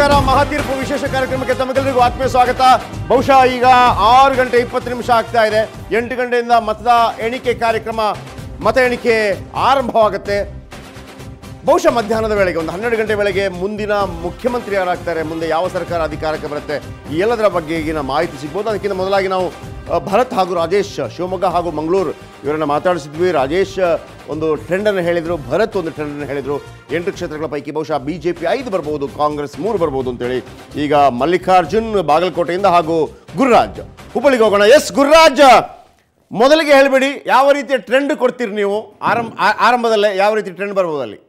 ನಮಸ್ಕಾರ ಮಹಾತೀರ್ಪು ವಿಶೇಷ ಕಾರ್ಯಕ್ರಮಕ್ಕೆ ತಮಗೆಲ್ಲರಿಗೂ ಆತ್ಮೀಯ ಸ್ವಾಗತ ಬಹುಶಃ ಈಗ ಆರು ಗಂಟೆ ಇಪ್ಪತ್ತು ನಿಮಿಷ ಆಗ್ತಾ ಇದೆ ಎಂಟು ಗಂಟೆಯಿಂದ ಮತದ ಎಣಿಕೆ ಕಾರ್ಯಕ್ರಮ ಮತ ಎಣಿಕೆ ಆರಂಭವಾಗುತ್ತೆ ಬಹುಶಃ ಮಧ್ಯಾಹ್ನದ ವೇಳೆಗೆ ಒಂದು ಹನ್ನೆರಡು ಗಂಟೆ ವೇಳೆಗೆ ಮುಂದಿನ ಮುಖ್ಯಮಂತ್ರಿ ಯಾರಾಗ್ತಾರೆ ಮುಂದೆ ಯಾವ ಸರ್ಕಾರ ಅಧಿಕಾರಕ್ಕೆ ಬರುತ್ತೆ ಈ ಎಲ್ಲದರ ಬಗ್ಗೆ ಈಗಿನ ಮಾಹಿತಿ ಸಿಗ್ಬೋದು ಅದಕ್ಕಿಂತ ಮೊದಲಾಗಿ ನಾವು ಅ, ಭರತ್ ಹಾಗೂ ರಾಜೇಶ್ ಶಿವಮೊಗ್ಗ ಹಾಗೂ ಮಂಗಳೂರು ಇವರನ್ನ ಮಾತಾಡಿಸಿದ್ವಿ ರಾಜೇಶ್ ಒಂದು ಟ್ರೆಂಡನ್ನು ಹೇಳಿದರು ಭರತ್ ಒಂದು ಟ್ರೆಂಡನ್ನು ಹೇಳಿದರು ಎಂಟು ಕ್ಷೇತ್ರಗಳ ಪೈಕಿ ಬಹುಶಃ ಬಿ ಜೆ ಪಿ ಐದು ಬರ್ಬೋದು ಕಾಂಗ್ರೆಸ್ ಮೂರು ಬರ್ಬೋದು ಅಂತೇಳಿ ಈಗ ಮಲ್ಲಿಕಾರ್ಜುನ್ ಬಾಗಲಕೋಟೆಯಿಂದ ಹಾಗೂ ಗುರುರಾಜ್ ಹುಬ್ಬಳ್ಳಿಗೆ ಹೋಗೋಣ ಎಸ್ ಗುರುರಾಜ್ ಮೊದಲಿಗೆ ಹೇಳಿಬಿಡಿ ಯಾವ ರೀತಿಯ ಟ್ರೆಂಡ್ ಕೊಡ್ತೀರಿ ನೀವು ಆರಂಭ ಆ- ಆರಂಭದಲ್ಲೇ ಯಾವ ರೀತಿ ಟ್ರೆಂಡ್ ಬರ್ಬೋದು ಅಲ್ಲಿ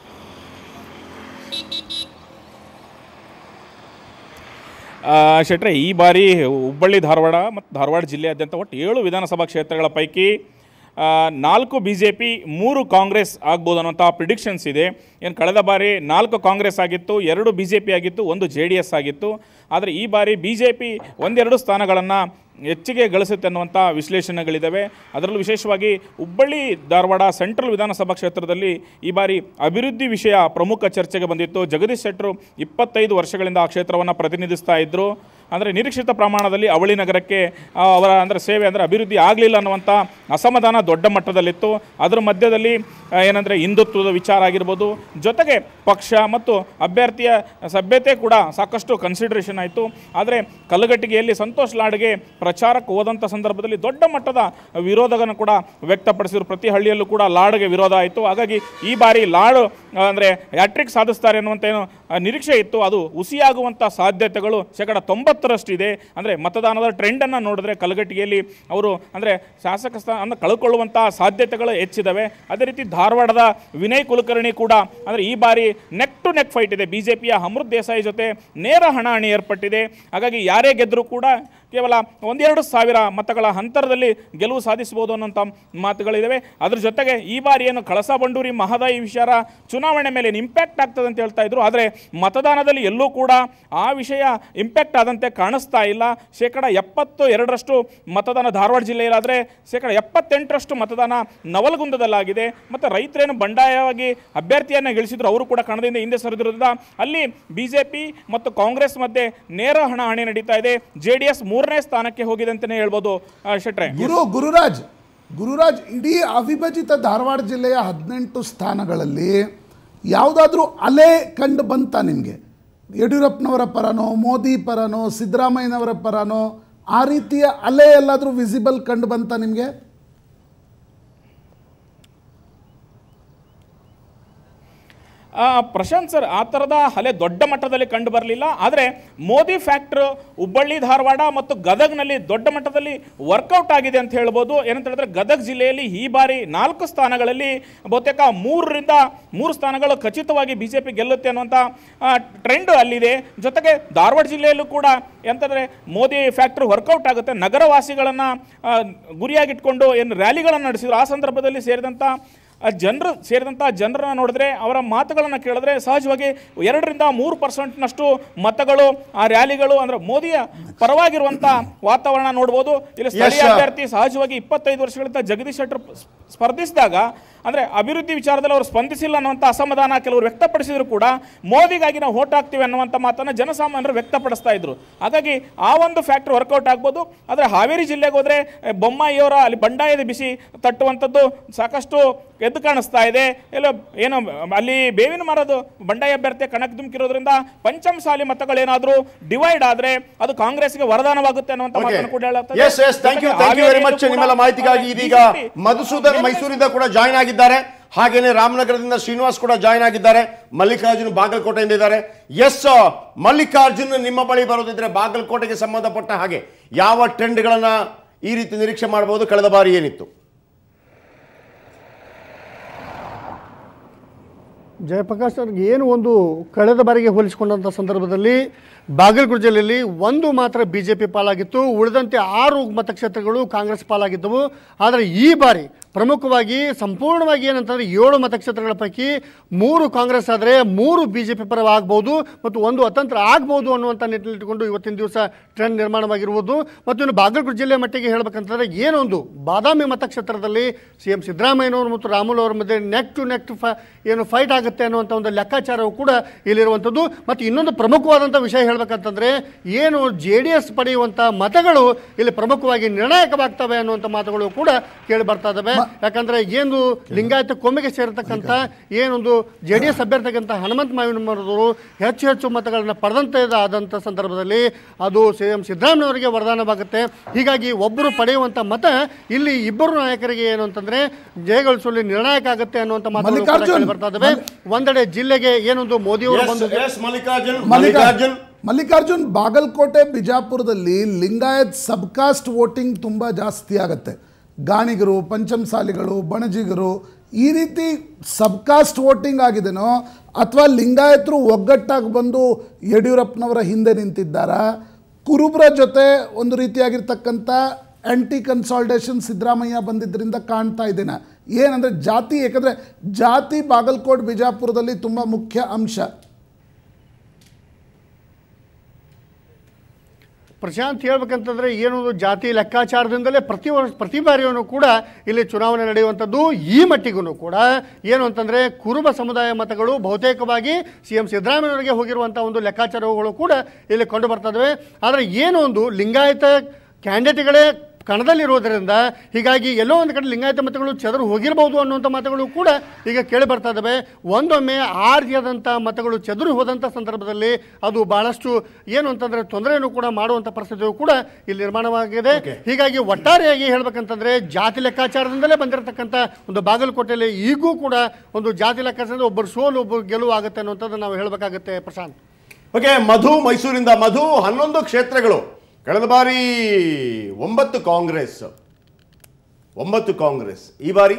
ಆ, ಶೆಟ್ರೆ ಈ ಬಾರಿ ಹುಬ್ಬಳ್ಳಿ ಧಾರವಾಡ ಮತ್ತು ಧಾರವಾಡ ಜಿಲ್ಲೆಯಾದ್ಯಂತ ಒಟ್ಟು ಏಳು ವಿಧಾನಸಭಾ ಕ್ಷೇತ್ರಗಳ ಪೈಕಿ ಆ, ನಾಲ್ಕು ಬಿ ಜೆ ಪಿ ಮೂರು ಕಾಂಗ್ರೆಸ್ ಆಗ್ಬೋದು ಅನ್ನೋಂಥ ಪ್ರಿಡಿಕ್ಷನ್ಸ್ ಇದೆ ಏನು ಕಳೆದ ಬಾರಿ ನಾಲ್ಕು ಕಾಂಗ್ರೆಸ್ ಆಗಿತ್ತು ಎರಡು ಬಿ ಜೆ ಪಿ ಆಗಿತ್ತು ಒಂದು ಜೆ ಡಿ ಎಸ್ ಆಗಿತ್ತು ಆದರೆ ಈ ಬಾರಿ ಬಿ ಜೆ ಪಿ ಒಂದೆರಡು ಸ್ಥಾನಗಳನ್ನು ಹೆಚ್ಚಿಗೆ ಗಳಿಸುತ್ತೆ ಅನ್ನುವಂಥ ವಿಶ್ಲೇಷಣೆಗಳಿದ್ದಾವೆ ಅದರಲ್ಲೂ ವಿಶೇಷವಾಗಿ ಹುಬ್ಬಳ್ಳಿ ಧಾರವಾಡ ಸೆಂಟ್ರಲ್ ವಿಧಾನಸಭಾ ಕ್ಷೇತ್ರದಲ್ಲಿ ಈ ಬಾರಿ ಅಭಿವೃದ್ಧಿ ವಿಷಯ ಪ್ರಮುಖ ಚರ್ಚೆಗೆ ಬಂದಿತ್ತು ಜಗದೀಶ್ ಶೆಟ್ಟರು ಇಪ್ಪತ್ತೈದು ವರ್ಷಗಳಿಂದ ಆ ಕ್ಷೇತ್ರವನ್ನು ಪ್ರತಿನಿಧಿಸ್ತಾ ಇದ್ದರು ಅಂದರೆ ನಿರೀಕ್ಷಿತ ಪ್ರಮಾಣದಲ್ಲಿ ಅವಳಿ ನಗರಕ್ಕೆ ಆ, ಅವರ ಅಂದರೆ ಸೇವೆ ಅಂದರೆ ಅಭಿವೃದ್ಧಿ ಆಗಲಿಲ್ಲ ಅನ್ನುವಂಥ ಅಸಮಾಧಾನ ದೊಡ್ಡ ಮಟ್ಟದಲ್ಲಿತ್ತು ಅದರ ಮಧ್ಯದಲ್ಲಿ ಆ, ಏನಂದರೆ ಹಿಂದುತ್ವದ ವಿಚಾರ ಆಗಿರ್ಬೋದು ಜೊತೆಗೆ ಪಕ್ಷ ಮತ್ತು ಅಭ್ಯರ್ಥಿಯ ಸಭ್ಯತೆ ಕೂಡ ಸಾಕಷ್ಟು ಕನ್ಸಿಡರೇಷನ್ ಆಯಿತು ಆದರೆ ಕಲ್ಲಗಟ್ಟಿಗೆಯಲ್ಲಿ ಸಂತೋಷ್ ಲಾಡ್ಗೆ ಪ್ರಚಾರಕ್ಕೆ ಹೋದಂಥ ಸಂದರ್ಭದಲ್ಲಿ ದೊಡ್ಡ ಮಟ್ಟದ ವಿರೋಧವನ್ನು ಕೂಡ ವ್ಯಕ್ತಪಡಿಸಿದ್ರು ಪ್ರತಿ ಹಳ್ಳಿಯಲ್ಲೂ ಕೂಡ ಲಾಡ್ಗೆ ವಿರೋಧ ಆಯಿತು ಹಾಗಾಗಿ ಈ ಬಾರಿ ಲಾಡ್ ಅಂದರೆ ಹ್ಯಾಟ್ರಿಕ್ ಸಾಧಿಸ್ತಾರೆ ಅನ್ನುವಂಥ ಏನು ಆ, ನಿರೀಕ್ಷೆ ಇತ್ತು ಅದು ಹುಸಿಯಾಗುವಂಥ ಸಾಧ್ಯತೆಗಳು ಶೇಕಡ ತೊಂಬತ್ತರಷ್ಟಿದೆ ಅಂದರೆ ಮತದಾನದ ಟ್ರೆಂಡನ್ನು ನೋಡಿದ್ರೆ ಕಲಗಟ್ಟಿಗೆಯಲ್ಲಿ ಅವರು ಅಂದರೆ ಶಾಸಕ ಸ್ಥಾನ ಕಳ್ಕೊಳ್ಳುವಂಥ ಸಾಧ್ಯತೆಗಳು ಹೆಚ್ಚಿದ್ದಾವೆ ಅದೇ ರೀತಿ ಧಾರವಾಡದ ವಿನಯ್ ಕುಲಕರ್ಣಿ ಕೂಡ ಅಂದರೆ ಈ ಬಾರಿ ನೆಕ್ ಟು ನೆಕ್ ಫೈಟ್ ಇದೆ ಬಿ ಜೆ ಪಿಯ ಅಮೃತ್ ದೇಸಾಯಿ ಜೊತೆ ನೇರ ಹಣಾಹಣಿ ಏರ್ಪಟ್ಟಿದೆ ಹಾಗಾಗಿ ಯಾರೇ ಗೆದ್ದರೂ ಕೂಡ ಕೇವಲ ಒಂದೆರಡು ಸಾವಿರ ಮತಗಳ ಅಂತರದಲ್ಲಿ ಗೆಲುವು ಸಾಧಿಸಬಹುದು ಅನ್ನೋಂಥ ಮಾತುಗಳಿದ್ದಾವೆ ಅದ್ರ ಜೊತೆಗೆ ಈ ಬಾರಿ ಏನು ಕಳಸಾ ಬಂಡೂರಿ ಮಹದಾಯಿ ವಿಚಾರ ಚುನಾವಣೆ ಮೇಲೆ ಇಂಪ್ಯಾಕ್ಟ್ ಆಗ್ತದೆ ಅಂತ ಹೇಳ್ತಾ ಇದ್ರು ಆದರೆ ಮತದಾನದಲ್ಲಿ ಎಲ್ಲೂ ಕೂಡ ಆ ವಿಷಯ ಇಂಪ್ಯಾಕ್ಟ್ ಆದಂತೆ ಕಾಣಿಸ್ತಾ ಇಲ್ಲ ಶೇಕಡ ಎಪ್ಪತ್ತು ಎರಡರಷ್ಟು ಮತದಾನ ಧಾರವಾಡ ಜಿಲ್ಲೆಯಲ್ಲಾದರೆ ಶೇಕಡ ಎಪ್ಪತ್ತೆಂಟರಷ್ಟು ಮತದಾನ ನವಲಗುಂದದಲ್ಲಾಗಿದೆ ಮತ್ತು ರೈತರೇನು ಬಂಡಾಯವಾಗಿ ಅಭ್ಯರ್ಥಿಯನ್ನು ಗೆಲ್ಲಿಸಿದ್ರು ಅವರು ಕೂಡ ಕಣದಿಂದ ಹಿಂದೆ ಸರಿದಿರೋದ್ರಿಂದ ಅಲ್ಲಿ ಬಿ ಜೆ ಪಿ ಮತ್ತು ಕಾಂಗ್ರೆಸ್ ಮಧ್ಯೆ ನೇರ ಹಣಾಹಣಿ ನಡೀತಾ ಇದೆ ಜೆ ಡಿ ಎಸ್ ಮೂರನೇ ಸ್ಥಾನಕ್ಕೆ ಹೋಗಿದೆ ಅಂತಲೇ ಹೇಳ್ಬೋದು ಆ, ಶೆಟ್ರೆ ಗುರು ಗುರುರಾಜ್ ಗುರುರಾಜ್ ಇಡೀ ಅವಿಭಜಿತ ಧಾರವಾಡ ಜಿಲ್ಲೆಯ ಹದಿನೆಂಟು ಸ್ಥಾನಗಳಲ್ಲಿ ಯಾವುದಾದ್ರೂ ಅಲೆ ಕಂಡು ಬಂತ ನಿಮಗೆ ಯಡಿಯೂರಪ್ಪನವರ ಪರನೋ ಮೋದಿ ಪರನೋ ಸಿದ್ದರಾಮಯ್ಯನವರ ಪರನೋ ಆ ರೀತಿಯ ಅಲೆ ಎಲ್ಲಾದರೂ ವಿಸಿಬಲ್ ಕಂಡು ಬಂತ ನಿಮಗೆ ಆ, ಪ್ರಶಾಂತ್ ಸರ್ ಆ ಥರದ ಅಲೆ ದೊಡ್ಡ ಮಟ್ಟದಲ್ಲಿ ಕಂಡು ಬರಲಿಲ್ಲ ಆದರೆ ಮೋದಿ ಫ್ಯಾಕ್ಟ್ರ್ ಹುಬ್ಬಳ್ಳಿ ಧಾರವಾಡ ಮತ್ತು ಗದಗ್ನಲ್ಲಿ ದೊಡ್ಡ ಮಟ್ಟದಲ್ಲಿ ವರ್ಕೌಟ್ ಆಗಿದೆ ಅಂತ ಹೇಳ್ಬೋದು ಏನಂತ ಹೇಳಿದ್ರೆ ಗದಗ್ ಜಿಲ್ಲೆಯಲ್ಲಿ ಈ ಬಾರಿ ನಾಲ್ಕು ಸ್ಥಾನಗಳಲ್ಲಿ ಬಹುತೇಕ ಮೂರರಿಂದ ಮೂರು ಸ್ಥಾನಗಳು ಖಚಿತವಾಗಿ ಬಿ ಜೆ ಪಿ ಗೆಲ್ಲುತ್ತೆ ಅನ್ನುವಂಥ ಟ್ರೆಂಡ್ ಅಲ್ಲಿದೆ ಜೊತೆಗೆ ಧಾರವಾಡ ಜಿಲ್ಲೆಯಲ್ಲೂ ಕೂಡ ಎಂತಂದರೆ ಮೋದಿ ಫ್ಯಾಕ್ಟ್ರಿ ವರ್ಕೌಟ್ ಆಗುತ್ತೆ ನಗರವಾಸಿಗಳನ್ನು ಗುರಿಯಾಗಿಟ್ಕೊಂಡು ಏನು ರ್ಯಾಲಿಗಳನ್ನು ನಡೆಸಿದ್ರು ಆ ಸಂದರ್ಭದಲ್ಲಿ ಸೇರಿದಂಥ ಜನರು ಸೇರಿದಂಥ ಜನರನ್ನ ನೋಡಿದ್ರೆ ಅವರ ಮಾತುಗಳನ್ನು ಕೇಳಿದ್ರೆ ಸಹಜವಾಗಿ ಎರಡರಿಂದ ಮೂರು ಪರ್ಸೆಂಟ್ನಷ್ಟು ಮತಗಳು ಆ ರ್ಯಾಲಿಗಳು ಅಂದ್ರೆ ಮೋದಿಯ ಪರವಾಗಿರುವಂಥ ವಾತಾವರಣ ನೋಡ್ಬೋದು ಇಲ್ಲಿ ಸ್ಥಳೀಯ Yes, sir. ಅಭ್ಯರ್ಥಿ ಸಹಜವಾಗಿ ಇಪ್ಪತ್ತೈದು ವರ್ಷಗಳಿಂದ ಜಗದೀಶ್ ಶೆಟ್ಟರ್ ಸ್- ಸ್ಪರ್ಧಿಸಿದಾಗ ಅಂದ್ರೆ ಅಭಿವೃದ್ಧಿ ವಿಚಾರದಲ್ಲಿ ಅವರು ಸ್ಪಂದಿಸಿಲ್ಲ ಅನ್ನುವಂಥ ಅಸಮಾಧಾನ ಕೆಲವರು ವ್ಯಕ್ತಪಡಿಸಿದ್ರು ಕೂಡ ಮೋದಿಗಾಗಿ ನಾವು ಓಟ್ ಹಾಕ್ತೀವಿ ಅನ್ನುವಂಥ ಮಾತನ್ನು ಜನಸಾಮಾನ್ಯರು ವ್ಯಕ್ತಪಡಿಸ್ತಾ ಇದ್ರು ಹಾಗಾಗಿ ಆ ಒಂದು ಫ್ಯಾಕ್ಟರ್ ವರ್ಕೌಟ್ ಆಗ್ಬೋದು ಆದರೆ ಹಾವೇರಿ ಜಿಲ್ಲೆಗೆ ಹೋದ್ರೆ ಎ, ಬೊಮ್ಮಾಯಿಯವರ ಅಲ್ಲಿ ಬಂಡಾಯದ ಬಿಸಿ ತಟ್ಟುವಂಥದ್ದು ಸಾಕಷ್ಟು ಎದ್ದು ಕಾಣಿಸ್ತಾ ಇದೆ ಎಲ್ಲ ಏನು ಅಲ್ಲಿ ಬೇವಿನ ಮರದ ಬಂಡಾಯ ಅಭ್ಯರ್ಥಿ ಕಣಕ್ಕೆ ಧುಮುಕಿರೋದ್ರಿಂದ ಪಂಚಮಸಾಲಿ ಮತಗಳೇನಾದರೂ ಡಿವೈಡ್ ಆದ್ರೆ ಅದು ಕಾಂಗ್ರೆಸ್ಗೆ ವರದಾನವಾಗುತ್ತೆ ಅನ್ನುವಂಥ ಮಾತನ್ನು ಕೂಡ ಹೇಳಲಾಗ್ತದೆ. ಎಸ್ ಎಸ್ ಥ್ಯಾಂಕ್ ಯು ಜೊತೆಗೆ ಥ್ಯಾಂಕ್ ಯು ವೆರಿ ಮಚ್ ಹಾವೇರಿಯಲ್ಲೂ ನಿಮ್ಮೆಲ್ಲ ಕೂಡ ಮಾಹಿತಿಗಾಗಿ ಇದೀಗ BJP ಮಧುಸೂದನ್ ಮೈಸೂರಿಂದ ಕೂಡ ಜಾಯ್ನ್ ಆಗಿದ್ದಾರೆ ಹಾಗೇನೆ ರಾಮನಗರದಿಂದ ಶ್ರೀನಿವಾಸ್ ಕೂಡ ಜಾಯ್ನ್ ಆಗಿದ್ದಾರೆ ಮಲ್ಲಿಕಾರ್ಜುನ್ ಬಾಗಲಕೋಟೆಯಿಂದ ಇದ್ದಾರೆ ಎಸ್ ಮಲ್ಲಿಕಾರ್ಜುನ್ ನಿಮ್ಮ ಬಳಿ ಬರೋದಿದ್ರೆ ಬಾಗಲಕೋಟೆಗೆ ಸಂಬಂಧಪಟ್ಟ ಹಾಗೆ ಯಾವ ಟ್ರೆಂಡ್ಗಳನ್ನ ಈ ರೀತಿ ನಿರೀಕ್ಷೆ ಮಾಡಬಹುದು ಕಳೆದ ಬಾರಿ ಏನಿತ್ತು ಜಯಪ್ರಕಾಶ್ ಅವ್ರಿಗೆ ಏನು ಒಂದು ಕಳೆದ ಬಾರಿಗೆ ಹೋಲಿಸಿಕೊಂಡಂಥ ಸಂದರ್ಭದಲ್ಲಿ ಬಾಗಲಕೋಟೆ ಜಿಲ್ಲೆಯಲ್ಲಿ ಒಂದು ಮಾತ್ರ ಬಿ ಜೆ ಪಿ ಪಾಲಾಗಿತ್ತು ಉಳಿದಂತೆ ಆರು ಮತಕ್ಷೇತ್ರಗಳು ಕಾಂಗ್ರೆಸ್ ಪಾಲಾಗಿದ್ದವು ಆದರೆ ಈ ಬಾರಿ ಪ್ರಮುಖವಾಗಿ ಸಂಪೂರ್ಣವಾಗಿ ಏನಂತಂದ್ರೆ ಏಳು ಮತಕ್ಷೇತ್ರಗಳ ಪೈಕಿ ಮೂರು ಕಾಂಗ್ರೆಸ್ ಆದರೆ ಮೂರು ಬಿ ಜೆ ಪಿ ಪರವಾಗಬಹುದು ಮತ್ತು ಒಂದು ಅತಂತ್ರ ಆಗ್ಬೋದು ಅನ್ನುವಂಥ ನಿಟ್ಟಿನಲ್ಲಿಟ್ಟುಕೊಂಡು ಇವತ್ತಿನ ದಿವಸ ಟ್ರೆಂಡ್ ನಿರ್ಮಾಣವಾಗಿರುವುದು ಮತ್ತು ಇನ್ನು ಬಾಗಲಕೋಟೆ ಜಿಲ್ಲೆ ಮಟ್ಟಿಗೆ ಹೇಳ್ಬೇಕಂತಂದ್ರೆ ಏನೊಂದು ಬಾದಾಮಿ ಮತಕ್ಷೇತ್ರದಲ್ಲಿ ಸಿ ಎಂ ಸಿದ್ದರಾಮಯ್ಯನವರು ಮತ್ತು ರಾಮುಲು ಅವರ ಮಧ್ಯೆ ನೆಕ್ ಟು ನೆಕ್ ಫ ಏನು ಫೈಟ್ ಆಗುತ್ತೆ ಅನ್ನುವಂಥ ಒಂದು ಲೆಕ್ಕಾಚಾರವು ಕೂಡ ಇಲ್ಲಿರುವಂಥದ್ದು ಮತ್ತು ಇನ್ನೊಂದು ಪ್ರಮುಖವಾದಂಥ ವಿಷಯ ಹೇಳ್ಬೇಕಂತಂದ್ರೆ ಏನು ಜೆ ಡಿ ಎಸ್ ಪಡೆಯುವಂಥ ಮತಗಳು ಇಲ್ಲಿ ಪ್ರಮುಖವಾಗಿ ನಿರ್ಣಾಯಕವಾಗ್ತವೆ ಅನ್ನುವಂಥ ಮಾತುಗಳು ಕೂಡ ಕೇಳಿ ಬರ್ತಾ ಇದಾವೆ ಯಾಕಂದ್ರೆ ಏನು ಲಿಂಗಾಯತ ಕೊಮ್ಮಿಗೆ ಸೇರತಕ್ಕಂಥ ಏನೊಂದು ಜೆ ಡಿ ಎಸ್ ಅಭ್ಯರ್ಥಿಗಂತ ಹನುಮಂತ ಮಾವಿನವರು ಹೆಚ್ಚು ಹೆಚ್ಚು ಮತಗಳನ್ನು ಪಡೆದಂತೆ ಆದಂಥ ಸಂದರ್ಭದಲ್ಲಿ ಅದು ಸಿ ಎಂ ಸಿದ್ದರಾಮಯ್ಯವರಿಗೆ ವರದಾನವಾಗುತ್ತೆ ಹೀಗಾಗಿ ಒಬ್ಬರು ಪಡೆಯುವಂಥ ಮತ ಇಲ್ಲಿ ಇಬ್ಬರು ನಾಯಕರಿಗೆ ಏನು ಅಂತಂದ್ರೆ ಜಯಗಳಿಸುವಲ್ಲಿ ನಿರ್ಣಾಯಕ ಆಗುತ್ತೆ ಅನ್ನುವಂಥ ಮಾತುಗಳು ಕೂಡ ಮಲ್ಲಿಕಾರ್ಜುನ್, ಕೇಳಿ ಬರ್ತಾ ಇದಾವೆ ಒಂದೆಡೆ ಜಿಲ್ಲೆಗೆ ಏನೊಂದು ಮೋದಿಯವರು Yes, ಬಂದು yes, ಮಲ್ಲಿಕಾರ್ಜುನ್ ಮಲ್ಲಿಕಾರ್ಜುನ್ ಮಲ್ಲಿಕಾರ್ಜುನ್ ಮಲ್ಲಿಕಾರ್ಜುನ್ ಬಾಗಲಕೋಟೆ ಬಿಜಾಪುರದಲ್ಲಿ ಲಿಂಗಾಯತ್ ಸಬ್ಕಾಸ್ಟ್ ವೋಟಿಂಗ್ ತುಂಬ ಜಾಸ್ತಿ ಆಗುತ್ತೆ ಗಾಣಿಗರು ಪಂಚಮಸಾಲಿಗಳು ಬಣಜಿಗರು ಈ ರೀತಿ ಸಬ್ಕಾಸ್ಟ್ ವೋಟಿಂಗ್ ಆಗಿದೆನೋ ಅಥವಾ ಲಿಂಗಾಯತರು ಒಗ್ಗಟ್ಟಾಗಿ ಬಂದು ಯಡಿಯೂರಪ್ಪನವರ ಹಿಂದೆ ನಿಂತಿದ್ದಾರಾ ಕುರುಬ್ರ ಜೊತೆ ಒಂದು ರೀತಿಯಾಗಿರ್ತಕ್ಕಂಥ ಆ್ಯಂಟಿ ಕನ್ಸಾಲ್ಟೇಷನ್ ಸಿದ್ದರಾಮಯ್ಯ ಬಂದಿದ್ದರಿಂದ ಕಾಣ್ತಾ ಇದ್ದೇನೆ ಏನಂದರೆ ಜಾತಿ ಯಾಕಂದರೆ ಜಾತಿ ಬಾಗಲಕೋಟ್ ಬಿಜಾಪುರದಲ್ಲಿ ತುಂಬ ಮುಖ್ಯ ಅಂಶ ಪ್ರಶಾಂತ್ ಹೇಳ್ಬೇಕಂತಂದ್ರೆ ಏನೊಂದು ಜಾತಿ ಲೆಕ್ಕಾಚಾರದಿಂದಲೇ ಪ್ರತಿ ವರ್ಷ ಪ್ರತಿ ಬಾರಿಯೂ ಕೂಡ ಇಲ್ಲಿ ಚುನಾವಣೆ ನಡೆಯುವಂಥದ್ದು ಈ ಮಟ್ಟಿಗೂ ಕೂಡ ಏನು ಅಂತಂದ್ರೆ ಕುರುಬ ಸಮುದಾಯ ಮತಗಳು ಬಹುತೇಕವಾಗಿ ಸಿ ಎಂ ಸಿದ್ದರಾಮಯ್ಯವರಿಗೆ ಹೋಗಿರುವಂಥ ಒಂದು ಲೆಕ್ಕಾಚಾರಗಳು ಕೂಡ ಇಲ್ಲಿ ಕಂಡು ಬರ್ತಾ ಇದಾವೆ ಆದರೆ ಏನು ಒಂದು ಲಿಂಗಾಯತ ಕ್ಯಾಂಡಿಡೇಟ್ಗಳೇ ಕಣದಲ್ಲಿರೋದರಿಂದ ಹೀಗಾಗಿ ಎಲ್ಲೋ ಒಂದು ಕಡೆ ಲಿಂಗಾಯತ ಮತಗಳು ಚದರು ಹೋಗಿರಬಹುದು ಅನ್ನುವಂಥ ಮಾತುಗಳು ಕೂಡ ಈಗ ಕೇಳಿ ಬರ್ತಾ ಇದ್ದಾವೆ ಒಂದೊಮ್ಮೆ ಆರ್ಜಿಯಾದಂಥ ಮತಗಳು ಚದುರು ಹೋದಂಥ ಸಂದರ್ಭದಲ್ಲಿ ಅದು ಬಹಳಷ್ಟು ಏನು ಅಂತಂದ್ರೆ ತೊಂದರೆಯನ್ನು ಕೂಡ ಮಾಡುವಂಥ ಪರಿಸ್ಥಿತಿಯು ಕೂಡ ಇಲ್ಲಿ ನಿರ್ಮಾಣವಾಗಿದೆ ಹೀಗಾಗಿ ಒಟ್ಟಾರೆಯಾಗಿ ಹೇಳ್ಬೇಕಂತಂದ್ರೆ ಜಾತಿ ಲೆಕ್ಕಾಚಾರದಿಂದಲೇ ಬಂದಿರತಕ್ಕಂಥ ಒಂದು ಬಾಗಲಕೋಟೆಯಲ್ಲಿ ಈಗೂ ಕೂಡ ಒಂದು ಜಾತಿ ಲೆಕ್ಕಾಚಾರದಿಂದ ಒಬ್ಬರು ಸೋಲು ಒಬ್ಬರು ಗೆಲುವು ಆಗುತ್ತೆ ಅನ್ನುವಂಥದ್ದು ನಾವು ಹೇಳಬೇಕಾಗುತ್ತೆ ಪ್ರಶಾಂತ್ ಓಕೆ ಮಧು ಮೈಸೂರಿಂದ ಮಧು ಹನ್ನೊಂದು ಕ್ಷೇತ್ರಗಳು ಕಳೆದ ಬಾರಿ ಒಂಬತ್ತು ಕಾಂಗ್ರೆಸ್ ಒಂಬತ್ತು ಕಾಂಗ್ರೆಸ್ ಈ ಬಾರಿ